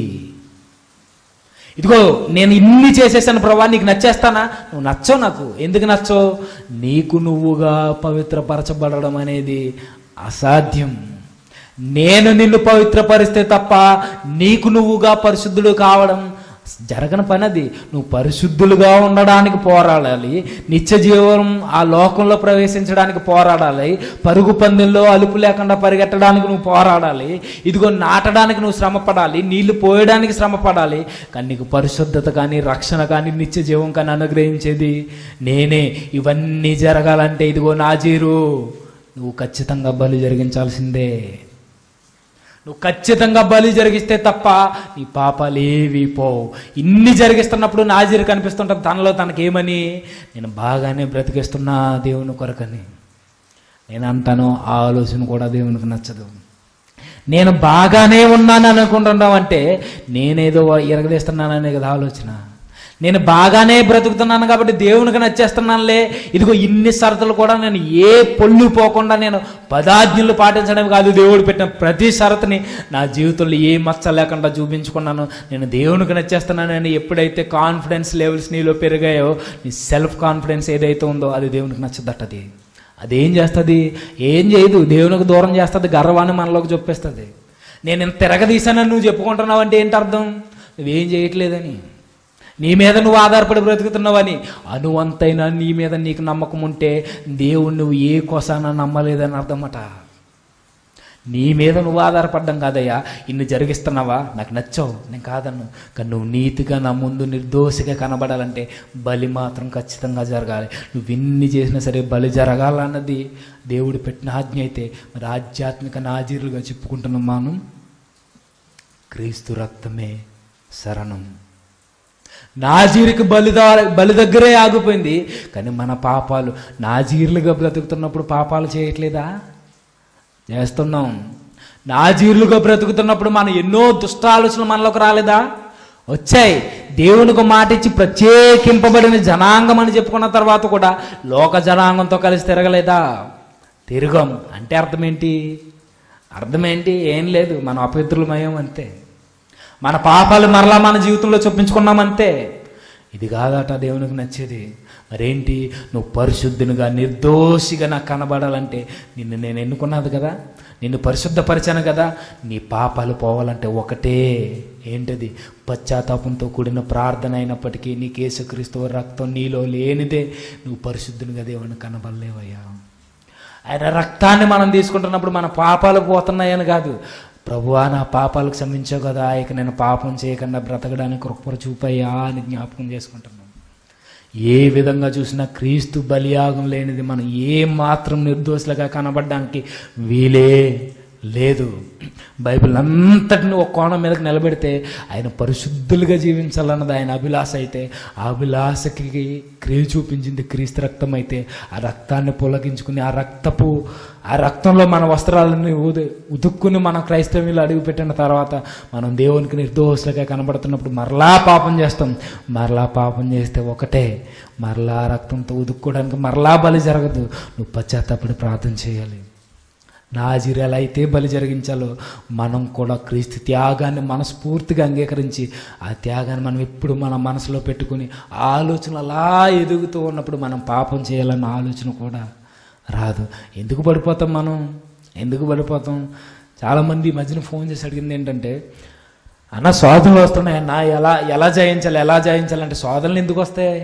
ఇదిగో నేను ఇన్ని చేసేసాను ప్రభా నీకు నచ్చేస్తానా నువ్వు నచ్చవు నాకు ఎందుకు నచ్చవు నీకు నువ్వుగా పవిత్రపరచబడడం అనేది అసాధ్యం నేను నిన్ను పవిత్రపరిస్తే తప్ప నీకు నువ్వుగా పరిశుద్ధుడు కావడం జరగని పని అది నువ్వు పరిశుద్ధులుగా ఉండడానికి పోరాడాలి నిత్య జీవనం ఆ లోకంలో ప్రవేశించడానికి పోరాడాలి పరుగు పందెంలో అలుపు లేకుండా పరిగెట్టడానికి నువ్వు పోరాడాలి ఇదిగో నాటడానికి నువ్వు శ్రమపడాలి నీళ్లు పోయడానికి శ్రమపడాలి కానీ నీకు పరిశుద్ధత కానీ రక్షణ కానీ నిత్య జీవం కానీ అనుగ్రహించేది నేనే ఇవన్నీ జరగాలంటే ఇదిగో నాజీరు నువ్వు ఖచ్చితంగా బలి జరిగించాల్సిందే నువ్వు ఖచ్చితంగా బలి జరిగిస్తే తప్ప నీ పాపాలు ఏవి పోవు ఇన్ని జరిగిస్తున్నప్పుడు నాజీరు కనిపిస్తుంటాం తనలో తనకేమని నేను బాగానే బ్రతికిస్తున్నా దేవుని కొరకని నేను అంటాను ఆ ఆలోచన కూడా దేవునికి నచ్చదు నేను బాగానే ఉన్నాను అనుకుంటున్నావు అంటే నేనేదో ఎరగదీస్తున్నాననే కదా ఆలోచన నేను బాగానే బ్రతుకుతున్నాను కాబట్టి దేవునికి నచ్చేస్తున్నానులే ఇదిగో ఇన్ని షరతులు కూడా నేను ఏ పొల్లు పోకుండా నేను పదాజ్ఞలు పాటించడం కాదు దేవుడు పెట్టిన ప్రతి షరతుని నా జీవితంలో ఏ మచ్చ లేకుండా చూపించుకున్నాను నేను దేవునికి నచ్చేస్తున్నానని ఎప్పుడైతే కాన్ఫిడెన్స్ లెవెల్స్ నీలో పెరిగాయో నీ సెల్ఫ్ కాన్ఫిడెన్స్ ఏదైతే ఉందో అది దేవునికి నచ్చదట్టది అదేం చేస్తుంది ఏం చేయదు దేవునికి దూరం చేస్తుంది గర్వాన్ని మనలోకి చెప్పేస్తుంది నేను ఇంత తిరగదీశానని నువ్వు చెప్పుకుంటున్నావు అంటే ఏంటి అర్థం నువ్వేం చేయట్లేదని నీ మీద నువ్వు ఆధారపడి బ్రతుకుతున్నావని అనువంతైనా నీ మీద నీకు నమ్మకం ఉంటే దేవుడు నువ్వు ఏ కోసాన నమ్మలేదని అర్థమట నీ మీద నువ్వు ఆధారపడ్డం కాదయ్యా ఇన్ని జరిగిస్తున్నావా నాకు నచ్చావు నేను కాదన్ను కానీ నువ్వు నీతిగా నా ముందు నిర్దోషిగా కనబడాలంటే బలి మాత్రం ఖచ్చితంగా జరగాలి నువ్వు ఎన్ని చేసినా సరే బలి జరగాలన్నది దేవుడు పెట్టిన ఆజ్ఞ అయితే మరి ఆధ్యాత్మిక నాజీరులుగా చెప్పుకుంటున్నాం మనం క్రీస్తు రక్తమే శరణం నాజీరికి బలిదా బలి దగ్గరే ఆగిపోయింది కానీ మన పాపాలు నాజీర్లుగా బ్రతుకుతున్నప్పుడు పాపాలు చేయట్లేదా చేస్తున్నాం నాజీర్లుగా బ్రతుకుతున్నప్పుడు మనం ఎన్నో దుష్ట ఆలోచనలు మనలోకి రాలేదా వచ్చాయి దేవునికి మాట ఇచ్చి ప్రత్యేకింపబడిన జనాంగం అని చెప్పుకున్న తర్వాత కూడా లోక జనాంగంతో కలిసి తిరగలేదా తిరగం అంటే అర్థం ఏంటి అర్థం ఏంటి ఏం లేదు మనం అపవిత్రులమయం అంతే మన పాపాలు మరలా మన జీవితంలో చొప్పించుకున్నామంతే ఇది కాదట దేవునికి నచ్చేది మరేంటి నువ్వు పరిశుద్ధునిగా నిర్దోషిగా నాకు కనబడాలంటే నిన్ను నేను ఎన్నుకున్నది కదా నిన్ను పరిశుద్ధపరిచాను కదా నీ పాపాలు పోవాలంటే ఒకటే ఏంటది పశ్చాత్తాపంతో కూడిన ప్రార్థన అయినప్పటికీ నీ కేసుక్రీస్తు రక్తం నీలో లేనిదే నువ్వు పరిశుద్ధునిగా దేవుని కనబడలేవయ్యా ఆయన రక్తాన్ని మనం తీసుకుంటున్నప్పుడు మన పాపాలు పోతున్నాయని కాదు ప్రభువా నా పాపాలకు క్షమించావు కదా ఇక నేను పాపం చేయకుండా బ్రతకడానికి కృప చూపయ్యా అని జ్ఞాపకం చేసుకుంటున్నాం ఏ విధంగా చూసినా క్రీస్తు బలియాగం లేనిది మనం ఏ మాత్రం నిర్దోషులుగా కనబడడానికి వీలే లేదు బైబిల్ అంతటిని ఒక కోణం మీదకి నిలబెడితే ఆయన పరిశుద్ధులుగా జీవించాలన్నది ఆయన అభిలాష అయితే ఆ అభిలాషకి క్రియ చూపించింది క్రీస్తు రక్తం అయితే ఆ రక్తాన్ని పొలగించుకుని ఆ రక్తపు ఆ రక్తంలో మన వస్త్రాలని ఉదు ఉతుక్కుని మన క్రైస్తవ్యులు అడుగుపెట్టిన తర్వాత మనం దేవునికి నిర్దోషులుగా కనబడుతున్నప్పుడు మరలా పాపం చేస్తాం మరలా పాపం చేస్తే ఒకటే మరలా రక్తంతో ఉదుక్కోవడానికి మరలా బలి జరగదు నువ్వు పశ్చాత్తాపడి ప్రార్థన చేయాలి నాజీరు ఎలా అయితే బలి జరిగించాలో మనం కూడా క్రీస్తు త్యాగాన్ని మనస్ఫూర్తిగా అంగీకరించి ఆ త్యాగాన్ని మనం ఎప్పుడు మన మనసులో పెట్టుకుని ఆ ఆలోచన అలా ఎదుగుతూ ఉన్నప్పుడు మనం పాపం చేయాలన్న ఆలోచన కూడా రాదు ఎందుకు పడిపోతాం మనం ఎందుకు పడిపోతాం చాలామంది ఈ మధ్యన ఫోన్ చేసి అడిగింది ఏంటంటే అన్న శోధనలు వస్తున్నాయి అన్న ఎలా ఎలా జయించాలి ఎలా జయించాలంటే శోధనలు ఎందుకు వస్తాయి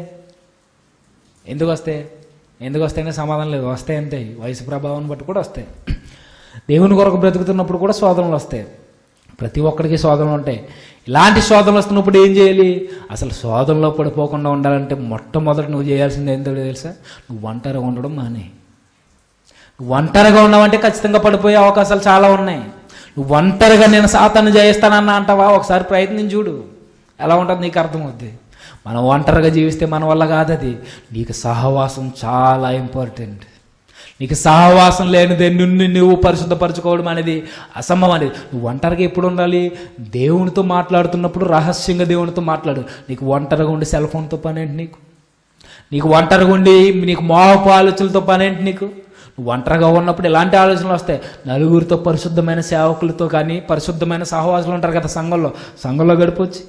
ఎందుకు వస్తాయి ఎందుకు వస్తాయనే సమాధానం లేదు వస్తాయి అంతే వయసు ప్రభావం బట్టి కూడా వస్తాయి దేవుని కొరకు బ్రతుకుతున్నప్పుడు కూడా శోధనలు వస్తాయి ప్రతి ఒక్కడికి శోధనలు ఉంటాయి ఇలాంటి శోధనలు వస్తున్నప్పుడు ఏం చేయాలి అసలు శోధనలో పడిపోకుండా ఉండాలంటే మొట్టమొదటి నువ్వు చేయాల్సింది ఏంటో తెలుసా నువ్వు ఒంటరిగా ఉండడం మానే నువ్వు ఒంటరిగా ఉన్నావంటే ఖచ్చితంగా పడిపోయే అవకాశాలు చాలా ఉన్నాయి నువ్వు ఒంటరిగా నేను సాతాన్ని జయిస్తానన్నా అంటావా ఒకసారి ప్రయత్నం చూడు ఎలా ఉంటుంది నీకు అర్థమవుద్ది మనం ఒంటరిగా జీవిస్తే మన వల్ల కాదు అది నీకు సహవాసం చాలా ఇంపార్టెంట్ నీకు సహవాసం లేనిదే నిన్ను నువ్వు పరిశుద్ధపరచుకోవడం అనేది అసంభవం అనేది నువ్వు ఒంటరిగా ఎప్పుడు ఉండాలి దేవునితో మాట్లాడుతున్నప్పుడు రహస్యంగా దేవునితో మాట్లాడు నీకు ఒంటరిగా ఉండి సెల్ ఫోన్తో పని ఏంటి నీకు నీకు ఒంటరిగా ఉండి నీకు మోహపు ఆలోచనలతో పని ఏంటి నీకు నువ్వు ఒంటరిగా ఉన్నప్పుడు ఎలాంటి ఆలోచనలు వస్తాయి నలుగురితో పరిశుద్ధమైన సేవకులతో కానీ పరిశుద్ధమైన సహవాసులు ఉంటారు కదా సంఘంలో సంఘంలో గడిపొచ్చి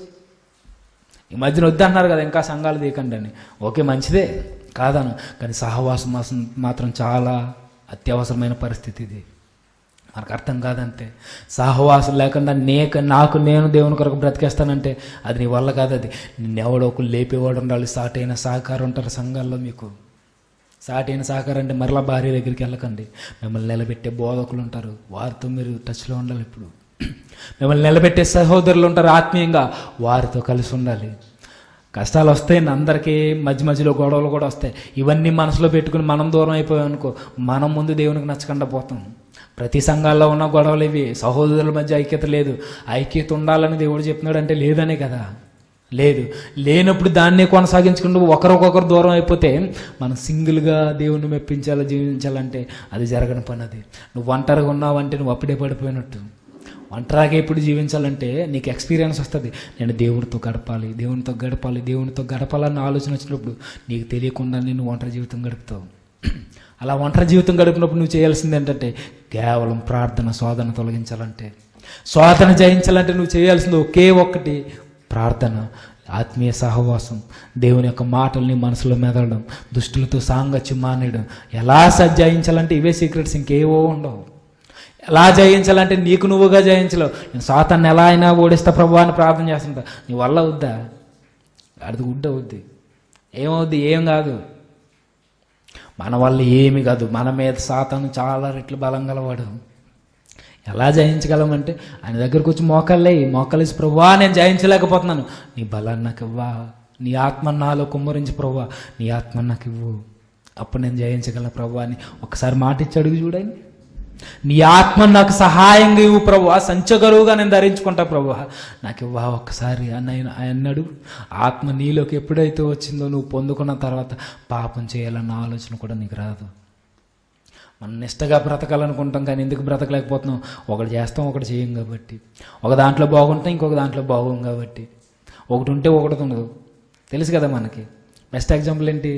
ఈ మధ్యన వద్దన్నారు కదా ఇంకా సంఘాలు తీయకండి అని ఓకే మంచిదే కాదను కానీ సహవాసం మాసం- మాత్రం చాలా అత్యవసరమైన పరిస్థితి ఇది మనకు అర్థం కాదంతే సహవాసం లేకుండా నేక నాకు నేను దేవుని కొరకు బ్రతికేస్తానంటే అది నీ వల్ల కాదు అది నిన్నెవడో ఒకరు లేపేవాడు ఉండాలి సాటైన సహకారం ఉంటారు సంఘాల్లో మీకు సాటైన సహకారం అంటే మరలా భార్య దగ్గరికి వెళ్ళకండి మిమ్మల్ని నిలబెట్టే బోధకులు ఉంటారు వారితో మీరు టచ్లో ఉండాలి ఇప్పుడు మిమ్మల్ని నిలబెట్టే సహోదరులు ఉంటారు ఆత్మీయంగా వారితో కలిసి ఉండాలి కష్టాలు వస్తాయి అందరికీ మధ్య మధ్యలో గొడవలు కూడా వస్తాయి ఇవన్నీ మనసులో పెట్టుకుని మనం దూరం అయిపోయాం అనుకో మనం ముందు దేవునికి నచ్చకుండా పోతాం ప్రతి సంఘాల్లో ఉన్న గొడవలు ఇవి సహోదరుల మధ్య ఐక్యత లేదు ఐక్యత ఉండాలని దేవుడు చెప్తున్నాడు అంటే లేదనే కదా లేదు లేనప్పుడు దాన్నే కొనసాగించుకుంటూ ఒకరికొకరు దూరం అయిపోతే మనం సింగిల్గా దేవుణ్ణి మెప్పించాలి జీవించాలంటే అది జరగని పని అది నువ్వు ఒంటరిగా ఉన్నావంటే నువ్వు అప్పుడే పడిపోయినట్టు ఒంటరిగా ఎప్పుడు జీవించాలంటే నీకు ఎక్స్పీరియన్స్ వస్తుంది నేను దేవునితో గడపాలి దేవునితో గడపాలి దేవునితో గడపాలన్న ఆలోచన వచ్చినప్పుడు నీకు తెలియకుండా నేను ఒంటరి జీవితం గడుపుతావు అలా ఒంటరి జీవితం గడిపినప్పుడు నువ్వు చేయాల్సింది ఏంటంటే కేవలం ప్రార్థన శోధన తొలగించాలంటే శోధన జయించాలంటే నువ్వు చేయాల్సింది ఒకే ఒక్కటి ప్రార్థన ఆత్మీయ సహవాసం దేవుని యొక్క మాటల్ని మనసులో మెదలడం దుష్టులతో సాంగత్యం మానేయడం ఎలా సజ్జాయించాలంటే ఇవే సీక్రెట్స్ ఇంకేవో ఉండవు ఎలా జయించాలంటే నీకు నువ్వుగా జయించలేవు నేను సాతాన్ని ఎలా అయినా ఓడిస్తా ప్రభు అని ప్రార్థన చేస్తుంటా నీ వల్ల వద్దా అది గుడ్డ అవుద్ది ఏమవుద్ది ఏం కాదు మన వల్ల ఏమి కాదు మన మీద సాతాను చాలా రెట్లు బలం గలవాడు ఎలా జయించగలమంటే ఆయన దగ్గరకు వచ్చి మోకాళ్ళే మోకాలేసి ప్రభువా నేను జయించలేకపోతున్నాను నీ బలాన్ని నాకు ఇవ్వా నీ ఆత్మ నాలో కుమ్మరించి ప్రభువా నీ ఆత్మ నాకు ఇవ్వు అప్పుడు నేను జయించగలను ప్రభు అని ఒకసారి మాట ఇచ్చి అడుగు చూడండి నీ ఆత్మ నాకు సహాయంగా ఇవ్వు ప్రభు సంచగరువుగా నేను ధరించుకుంటా ప్రభు నాకు ఇవ్వా ఒక్కసారి అని ఆయన అన్నాడు ఆత్మ నీలోకి ఎప్పుడైతే వచ్చిందో నువ్వు పొందుకున్న తర్వాత పాపం చేయాలన్న ఆలోచన కూడా నీకు రాదు మనం నిష్టగా బ్రతకాలనుకుంటాం కానీ ఎందుకు బ్రతకలేకపోతున్నాం ఒకటి చేస్తాం ఒకటి చేయం కాబట్టి ఒక దాంట్లో బాగుంటాం ఇంకొక దాంట్లో బాగోం కాబట్టి ఒకటి ఉంటే ఒకటి ఉండదు తెలుసు కదా మనకి బెస్ట్ ఎగ్జాంపుల్ ఏంటి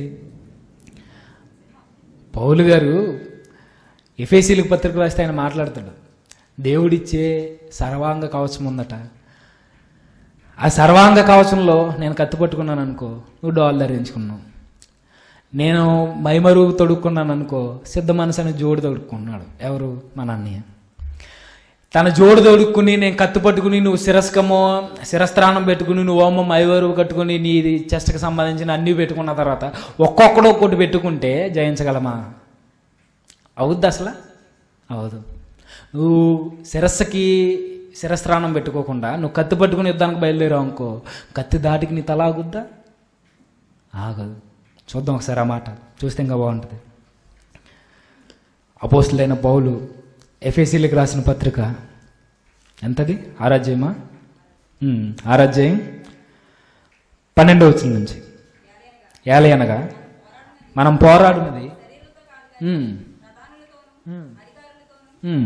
పౌలు గారు ఎఫ్ఏసీలకు పత్రిక రాస్తే ఆయన మాట్లాడతాడు దేవుడిచ్చే సర్వాంగ కవచం ఉందట ఆ సర్వాంగ కవచంలో నేను కత్తి పట్టుకున్నాను అనుకో నువ్వు డాల్ ధరించుకున్నావు నేను మైమరు తొడుక్కున్నాను అనుకో సిద్ధ మనసు అని జోడు తొడుక్కున్నాడు ఎవరు మా అన్నయ్య తన జోడు తొడుక్కుని నేను కత్తి పట్టుకుని నువ్వు శిరస్కమో శిరస్త్రాణం పెట్టుకుని నువ్వు ఓమం మైవరు కట్టుకుని నీ చెస్ట్కి సంబంధించిన అన్నీ పెట్టుకున్న తర్వాత ఒక్కొక్కడు ఒక్కొక్కటి పెట్టుకుంటే జయించగలమా అవుద్ది అసలు అవదు నువ్వు శిరస్సుకి శిరస్త్రాణం పెట్టుకోకుండా నువ్వు కత్తి పట్టుకుని యుద్ధానికి బయలుదేరావు అనుకో కత్తి దాటికి నీ తల ఆగుద్దా ఆగదు చూద్దాం ఒకసారి ఆ మాట చూస్తే ఇంకా బాగుంటుంది అపోస్తులైన పౌలు ఎఫ్ఎస్సీలకు రాసిన పత్రిక ఎంతది ఆరాధ్యమా ఉమ్, ఆరాధ్యాయం పన్నెండవ వచ్చిన నుంచి ఏలే అనగా మనం పోరాడినది ఉమ్, ఉమ్, ఉమ్,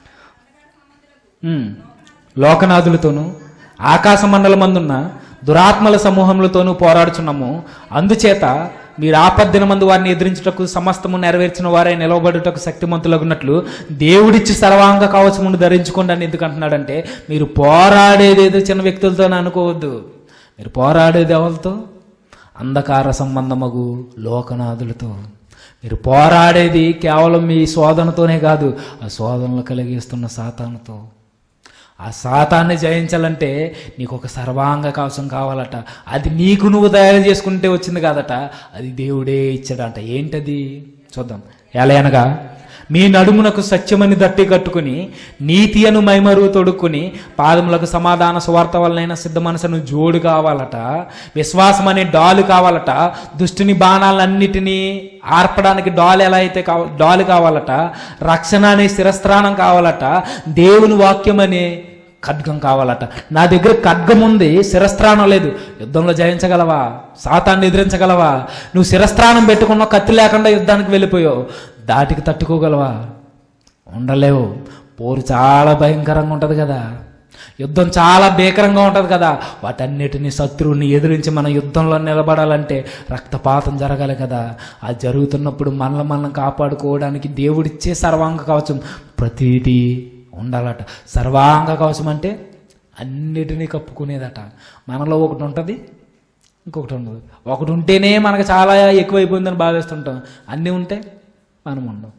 ఉమ్, లోకనాథులతోనూ ఆకాశ మండలమందున్న దురాత్మల సమూహములతోనూ పోరాడుచున్నాము అందుచేత మీరు ఆపద్దినమందు వారిని ఎదిరించుటకు సమస్తము నెరవేర్చిన వారే నిలవబడుటకు శక్తిమంతులగున్నట్లు దేవుడిచ్చి సర్వాంగ కవచమును ధరించుకోండి అని ఎందుకు అంటున్నాడంటే మీరు పోరాడేది ఏదో చిన్న వ్యక్తులతో అనుకోవద్దు మీరు పోరాడేది ఎవరితో అంధకార సంబంధమగు లోకనాథులతో మీరు పోరాడేది కేవలం మీ శోధనతోనే కాదు ఆ శోధనలు కలిగిస్తున్న సాతానుతో ఆ సాతాన్ని జయించాలంటే నీకు ఒక సర్వాంగ కవచం కావాలట అది నీకు నువ్వు తయారు చేసుకుంటే వచ్చింది కాదట అది దేవుడే ఇచ్చాడంట ఏంటది చూద్దాం ఎలా అనగా మీ నడుమునకు సత్యమని దట్టి కట్టుకుని నీతి అను మైమరు తొడుక్కుని పాదములకు సమాధాన స్వార్థ వలనైన సిద్ధ మనసును జోడు కావాలట విశ్వాసం అనే డాలు కావాలట దుష్టుని బాణాలన్నిటినీ ఆర్పడానికి డాల్ ఎలా అయితే కావ డాలు కావాలట రక్షణ అనే శిరస్త్రాణం కావాలట దేవుని వాక్యం అనే ఖడ్గం కావాలట నా దగ్గర ఖడ్గం ఉంది శిరస్త్రాణం లేదు యుద్ధంలో జయించగలవా సాతాన్ని ఎదిరించగలవా నువ్వు శిరస్త్రాణం పెట్టుకున్న కత్తి లేకుండా యుద్ధానికి వెళ్ళిపోయావు దాటికి తట్టుకోగలవా ఉండలేవు పోరు చాలా భయంకరంగా ఉంటుంది కదా యుద్ధం చాలా భీకరంగా ఉంటుంది కదా వాటన్నిటిని శత్రువుని ఎదిరించి మన యుద్ధంలో నిలబడాలంటే రక్తపాతం జరగాలి కదా అది జరుగుతున్నప్పుడు మనల్ని మనం కాపాడుకోవడానికి దేవుడిచ్చే సర్వాంగ కవచం ప్రతిదీ ఉండాలట సర్వాంగ కవచం అంటే అన్నిటినీ కప్పుకునేదట మనలో ఒకటి ఉంటుంది ఇంకొకటి ఉండదు ఒకటి ఉంటేనే మనకు చాలా ఎక్కువైపోయిందని భావిస్తుంటాం అన్నీ ఉంటే మనం ఉండం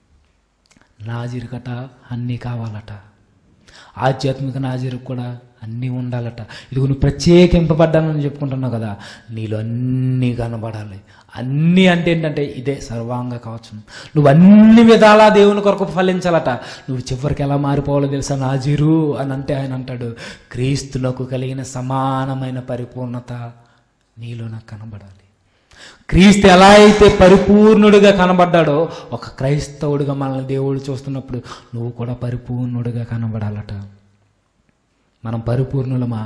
నాజీరుకట అన్నీ కావాలట ఆధ్యాత్మిక నాజీరుకు కూడా అన్నీ ఉండాలట ఇది నువ్వు ప్రత్యేకింపబడ్డానని చెప్పుకుంటున్నావు కదా నీలో అన్నీ కనబడాలి అన్నీ అంటే ఏంటంటే ఇదే సర్వాంగ కవచం నువ్వు అన్ని విధాలా దేవుని కొరకు ఫలించాలట నువ్వు చివరికి ఎలా మారిపోవాలో తెలుసా నాజీరు అని అంటే ఆయన అంటాడు క్రీస్తులకు కలిగిన సమానమైన పరిపూర్ణత నీలో నాకు కనబడాలి క్రీస్తు ఎలా అయితే పరిపూర్ణుడిగా కనబడ్డాడో ఒక క్రైస్తవుడిగా మనల్ని దేవుడు చూస్తున్నప్పుడు నువ్వు కూడా పరిపూర్ణుడిగా కనబడాలట మనం పరిపూర్ణులమా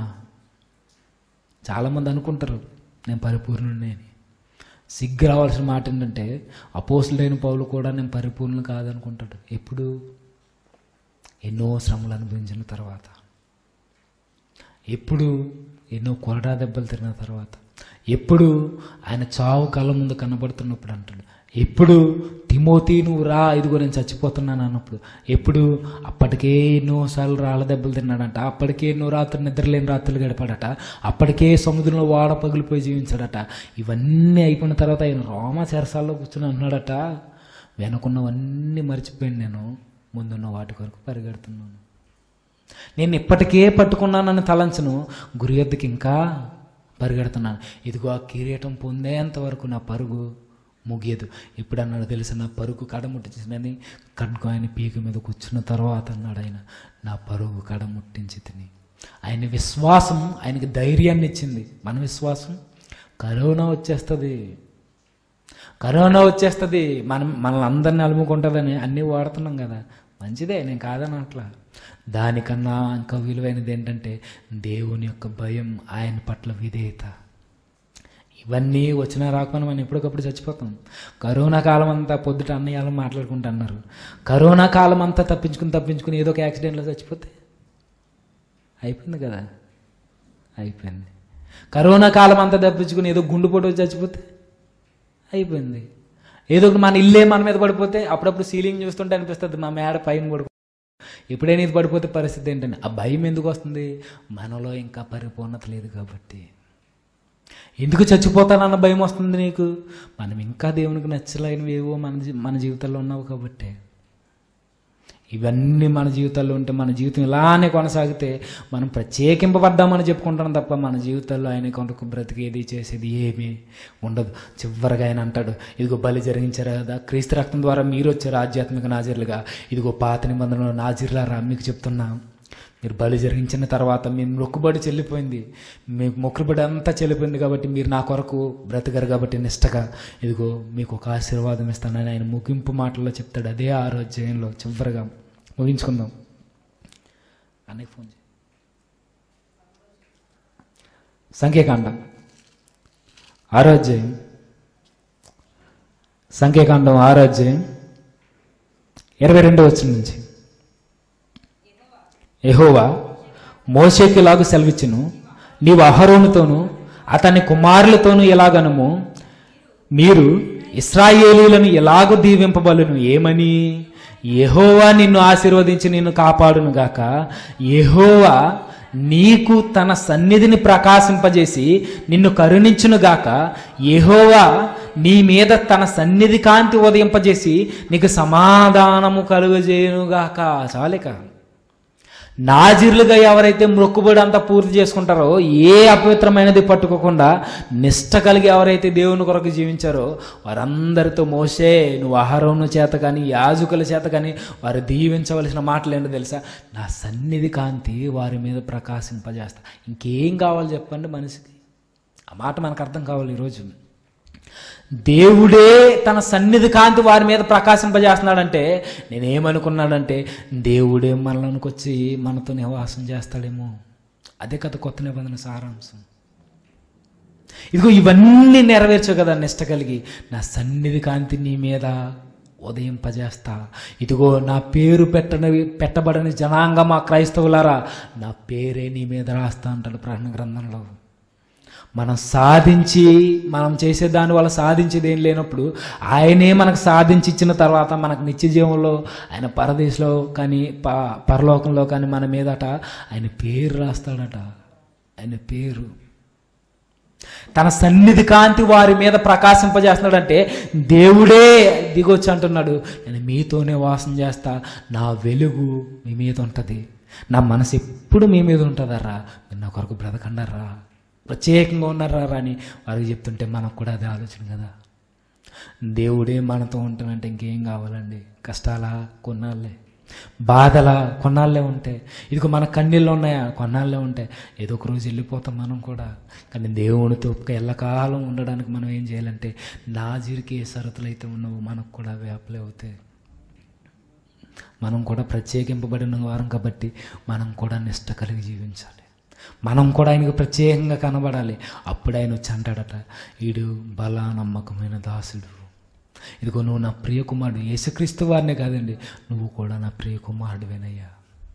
చాలామంది అనుకుంటారు నేను పరిపూర్ణుడిని అని సిగ్గు రావాల్సిన మాట ఏంటంటే అపోసులైన పౌలు కూడా నేను పరిపూర్ణులు కాదనుకుంటాడు ఎప్పుడు ఎన్నో శ్రమలు అనుభవించిన తర్వాత ఎప్పుడు ఎన్నో కొరడా దెబ్బలు తిన్న తర్వాత ఎప్పుడు ఆయన చావు కళ్ళ ముందు కనబడుతున్నప్పుడు అంటాడు ఎప్పుడు తిమోతి నువ్వు రా ఇదిగో నేను చచ్చిపోతున్నాను అన్నప్పుడు ఎప్పుడు అప్పటికే ఎన్నోసార్లు రాళ్ళ దెబ్బలు తిన్నాడంట అప్పటికే ఎన్నో రాత్రులు నిద్రలేని రాత్రులు గడిపాడట అప్పటికే సముద్రంలో వాడ పగిలిపోయి జీవించాడట ఇవన్నీ అయిపోయిన తర్వాత ఆయన రోమ చెరసాల్లో కూర్చుని అంటున్నాడట వెనుకున్నవన్నీ మర్చిపోయాను నేను ముందున్న వాటి కొరకు పరిగెడుతున్నాను నేను ఇప్పటికే పట్టుకున్నానని తలంచను గురి యొద్దకి ఇంకా పరిగెడుతున్నాను ఇదిగో ఆ కిరీటం పొందేంత వరకు నా పరుగు ముగియదు ఇప్పుడు అన్నాడు తెలుసు నా పరుగు కడముట్టించినని కనుక ఆయన పీక మీద కూర్చున్న తర్వాత అన్నాడు ఆయన నా పరుగు కడముట్టించి తిని ఆయన విశ్వాసం ఆయనకి ధైర్యాన్ని ఇచ్చింది మన విశ్వాసం కరోనా వచ్చేస్తుంది కరోనా వచ్చేస్తుంది మనం మనల్ని అందరిని అలుముకుంటుందని అన్నీ వాడుతున్నాం కదా మంచిదే నేను కాదని అట్లా దానికన్నా ఇంకా విలువైనది ఏంటంటే దేవుని యొక్క భయం ఆయన పట్ల విధేయత ఇవన్నీ వచ్చినా రాకపోయినా మనం ఎప్పటికప్పుడు చచ్చిపోతాం కరోనా కాలం అంతా పొద్దుట అన్నయ్యాలు మాట్లాడుకుంటూ అన్నారు కరోనా కాలం అంతా తప్పించుకుని తప్పించుకుని ఏదో ఒక యాక్సిడెంట్లో చచ్చిపోతే అయిపోయింది కదా అయిపోయింది కరోనా కాలం అంతా తప్పించుకుని ఏదో గుండుపోటు వచ్చి చచ్చిపోతే అయిపోయింది ఏదో ఒకటి మన ఇల్లే మన మీద పడిపోతే అప్పుడప్పుడు సీలింగ్ చూస్తుంటే అనిపిస్తుంది మా మేడ పైన పడిపో ఎప్పుడైనా ఇది పడిపోతే పరిస్థితి ఏంటంటే ఆ భయం ఎందుకు వస్తుంది మనలో ఇంకా పరిపూర్ణత లేదు కాబట్టి ఎందుకు చచ్చిపోతానన్న భయం వస్తుంది నీకు మనం ఇంకా దేవునికి నచ్చలేనివి ఏవో మన జీ- మన జీవితంలో ఉన్నావు కాబట్టి ఇవన్నీ మన జీవితాల్లో ఉంటే మన జీవితం ఇలానే కొనసాగితే మనం ప్రత్యేకింపబడ్డామని చెప్పుకుంటాం తప్ప మన జీవితాల్లో ఆయన కొరకు బ్రతికేది చేసేది ఏమీ ఉండదు చివరిగా ఆయన అంటాడు ఇదిగో బలి జరిగించారు కదా క్రీస్తు రక్తం ద్వారా మీరు వచ్చారు ఆధ్యాత్మిక నాజీర్లుగా ఇదిగో పాత నిబంధనలో నాజీర్లారా మీకు చెప్తున్నా మీరు బలి జరిగించిన తర్వాత మీ మొక్కుబడి చెల్లిపోయింది మీ మొక్కుబడి అంతా చెల్లిపోయింది కాబట్టి మీరు నా కొరకు బ్రతికారు కాబట్టి నిష్టగా ఇదిగో మీకు ఒక ఆశీర్వాదం ఇస్తానని ఆయన ముగింపు మాటల్లో చెప్తాడు అదే ఆరోగ్యంలో చివరిగా ముగించుకుందాం అన్నయ్య ఫోన్ చేయి సంఖ్యాకాండం ఆరోగ్యం సంఖ్యాకాండం ఆరోగ్యం ఇరవై రెండో వచ్చిన నుంచి యెహోవా మోషేకి ఇలాగ సెలవిచ్చును నీవు అహరోనుతోను అతని కుమారులతోనూ ఎలాగనము మీరు ఇస్రాయేలీలను ఎలాగూ దీవింపబలను ఏమని యెహోవా నిన్ను ఆశీర్వదించి నిన్ను కాపాడును గాక యెహోవా నీకు తన సన్నిధిని ప్రకాశింపజేసి నిన్ను కరుణించును గాక యెహోవా నీ మీద తన సన్నిధి కాంతి ఉదయింపజేసి నీకు సమాధానము కలుగజేయునుగాక చాలిక నాజీర్లుగా ఎవరైతే మొక్కుబడి అంతా పూర్తి చేసుకుంటారో ఏ అపవిత్రమైనది పట్టుకోకుండా నిష్ట కలిగి ఎవరైతే దేవుని కొరకు జీవించారో వారందరితో మోసే నువ్వు ఆహారం చేత కానీ యాజకుల చేత కానీ వారు దీవించవలసిన మాటలు ఏంటో తెలుసా నా సన్నిధి కాంతి వారి మీద ప్రకాశింపజేస్తా ఇంకేం కావాలి చెప్పండి మనిషికి ఆ మాట మనకు అర్థం కావాలి ఈరోజు దేవుడే తన సన్నిధి కాంతి వారి మీద ప్రకాశింపజేస్తున్నాడంటే నేనేమనుకున్నాడంటే దేవుడే మనలోనికి వచ్చి మనతో నివాసం చేస్తాడేమో అదే కదా కొత్త నిబంధన సారాంశం ఇదిగో ఇవన్నీ నెరవేర్చు కదా నిష్ట కలిగి నా సన్నిధి కాంతి నీ మీద ఉదయింపజేస్తా ఇదిగో నా పేరు పెట్టని పెట్టబడని జనాంగమా క్రైస్తవులారా నా పేరే నీ మీద రాస్తా అంటాడు ప్రాణ గ్రంథంలో మనం సాధించి మనం చేసే దాని వల్ల సాధించేది ఏం లేనప్పుడు ఆయనే మనకు సాధించి ఇచ్చిన తర్వాత మనకు నిత్య జీవంలో ఆయన పరదేశంలో కానీ ప పరలోకంలో కానీ మన మీదట ఆయన పేరు రాస్తాడట ఆయన పేరు తన సన్నిధి కాంతి వారి మీద ప్రకాశింపజేస్తున్నాడంటే దేవుడే దిగొచ్చి అంటున్నాడు నేను మీతోనే వాసం చేస్తా నా వెలుగు మీ మీద ఉంటుంది నా మనసు ఎప్పుడు మీ మీద ఉంటుందర్రా మీరు నా కొరకు బ్రతకండర్రా ప్రత్యేకంగా ఉన్నారా అని వారికి చెప్తుంటే మనకు కూడా అదే ఆలోచన కదా దేవుడే మనతో ఉంటానంటే ఇంకేం కావాలండి కష్టాలా కొన్నాళ్ళే బాధలా కొన్నాళ్ళే ఉంటాయి ఇదిగో మన కన్నీళ్ళు ఉన్నాయా కొన్నాళ్ళే ఉంటాయి ఏదో ఒక రోజు వెళ్ళిపోతాం మనం కూడా కానీ దేవునితో ఎల్లకాలం ఉండడానికి మనం ఏం చేయాలంటే నాజీరికి ఏ షరతులు అయితే ఉన్నావో మనకు కూడా అవి అప్లై అవుతాయి మనం కూడా ప్రత్యేకింపబడిన వారం కాబట్టి మనం కూడా నిష్ట కలిగి జీవించాలి మనం కూడా ఆయనకు ప్రత్యేకంగా కనబడాలి అప్పుడు ఆయన వచ్చి అంటాడట వీడు బలా నమ్మకమైన దాసుడు ఇదిగో నువ్వు నా ప్రియ కుమారుడు యేసుక్రీస్తు వారినే కాదండి నువ్వు కూడా నా ప్రియ కుమారుడువేనయ్యా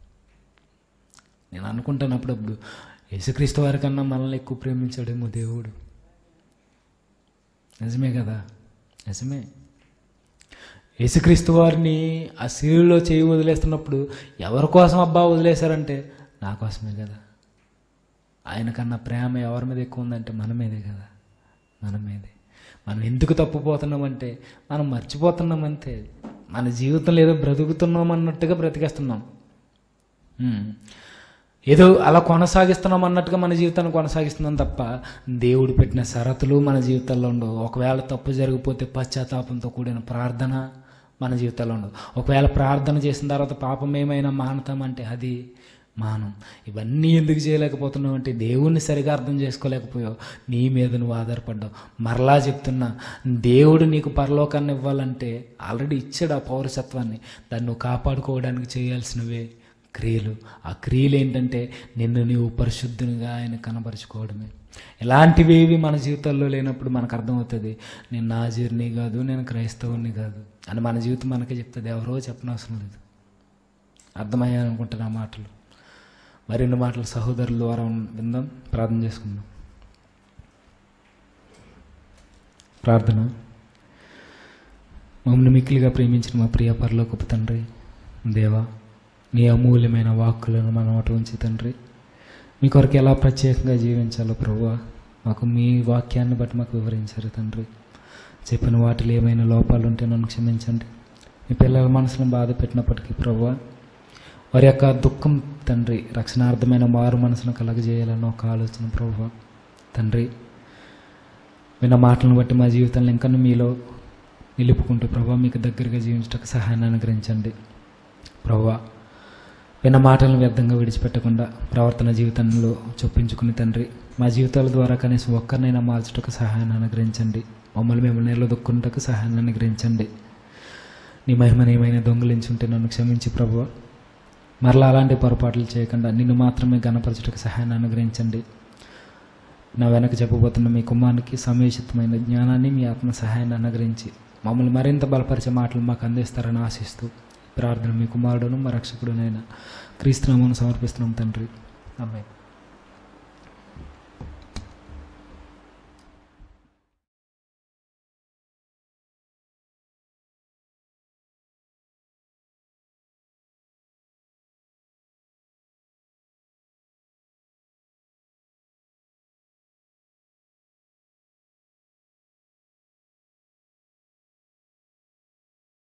నేను అనుకుంటాను అప్పుడప్పుడు యేసుక్రీస్తు వారి కన్నా మనల్ని ఎక్కువ ప్రేమించాడేమో దేవుడు నిజమే కదా నిజమే యేసుక్రీస్తు వారిని ఆ శిలువలో చేయి వదిలేస్తున్నప్పుడు ఎవరి కోసం అబ్బా వదిలేశారంటే నా కోసమే కదా ఆయన కన్నా ప్రేమ ఎవరి మీద ఎక్కువ ఉందంటే మన మీదే కదా మన మీదే మనం ఎందుకు తప్పుపోతున్నామంటే మనం మర్చిపోతున్నాం అంతే మన జీవితంలో ఏదో బ్రతుకుతున్నాం అన్నట్టుగా బ్రతికేస్తున్నాం ఉమ్. ఏదో అలా కొనసాగిస్తున్నాం అన్నట్టుగా మన జీవితాన్ని కొనసాగిస్తున్నాం తప్ప దేవుడు పెట్టిన షరతులు మన జీవితాల్లో ఉండవు ఒకవేళ తప్పు జరిగిపోతే పశ్చాత్తాపంతో కూడిన ప్రార్థన మన జీవితాల్లో ఉండదు ఒకవేళ ప్రార్థన చేసిన తర్వాత పాపం ఏమైనా మానతామంటే అది మానం ఇవన్నీ ఎందుకు చేయలేకపోతున్నావు అంటే దేవుణ్ణి సరిగా అర్థం చేసుకోలేకపోయావు నీ మీద నువ్వు ఆధారపడ్డావు మరలా చెప్తున్నా దేవుడు నీకు పరలోకాన్ని ఇవ్వాలంటే ఆల్రెడీ ఇచ్చాడు ఆ పౌరసత్వాన్ని దాన్ని నువ్వు కాపాడుకోవడానికి చేయాల్సినవే క్రియలు ఆ క్రియలు ఏంటంటే నిన్ను నీవు పరిశుద్ధునిగా ఆయన కనపరుచుకోవడమే ఇలాంటివేవి మన జీవితాల్లో లేనప్పుడు మనకు అర్థమవుతుంది నేను నాజీర్ని కాదు నేను క్రైస్తవుని కాదు అని మన జీవితం మనకే చెప్తుంది ఎవరో చెప్పనవసరం లేదు అర్థమయ్యాలనుకుంటున్నా ఆ మాటలు మరిన్ని మాటలు సహోదరుల ద్వారా విందాం ప్రార్థన చేసుకుందాం ప్రార్థన మమ్మల్ని మిక్కిలిగా ప్రేమించిన మా ప్రియ పరలోకపు తండ్రి దేవా నీ అమూల్యమైన వాక్కులను మన నోట ఉంచి తండ్రి మీ కొరకు ఎలా ప్రత్యేకంగా జీవించాలో ప్రభువా మాకు మీ వాక్యాన్ని బట్టి మాకు వివరించారు తండ్రి చెప్పిన వాటిలో ఏమైనా లోపాలు ఉంటే నన్ను క్షమించండి మీ పిల్లల మనసులను బాధ పెట్టినప్పటికీ ప్రభువా వారి యొక్క దుఃఖం తండ్రి రక్షణార్థమైన మారు మనసును కలగజేయాలన్న ఒక ఆలోచన ప్రభువా తండ్రి విన్న మాటలను బట్టి మా జీవితంలో ఇంకా మీలో నిలుపుకుంటూ ప్రభా మీకు దగ్గరగా జీవించడానికి సహాయాన్ని అనుగ్రహించండి ప్రభా విన్న మాటలను వ్యర్థంగా విడిచిపెట్టకుండా ప్రవర్తన జీవితంలో చొప్పించుకుని తండ్రి మా జీవితాల ద్వారా కనీసం ఒక్కరినైనా మార్చుటకు సహాయాన్ని అనుగ్రహించండి మమ్మల్ని మేము నిలదొక్కుంటకు సహాయాన్ని అనుగ్రహించండి నీ మహిమను ఏమైనా దొంగిలించుంటే నన్ను క్షమించి ప్రభువ మరలా అలాంటి పొరపాట్లు చేయకుండా నిన్ను మాత్రమే గణపరచుటకు సహాయాన్ని అనుగ్రహించండి నా వెనక చెప్పబోతున్న మీ కుమారునికి సమయోచితమైన జ్ఞానాన్ని మీ ఆత్మ సహాయాన్ని అనుగ్రహించి మమ్మల్ని మరింత బలపరిచే మాటలు మాకు అందిస్తారని ఆశిస్తూ ప్రార్థన మీ కుమారుడును మా రక్షకుడునైనా క్రీస్తునామను సమర్పిస్తున్నాం తండ్రి అమ్మాయి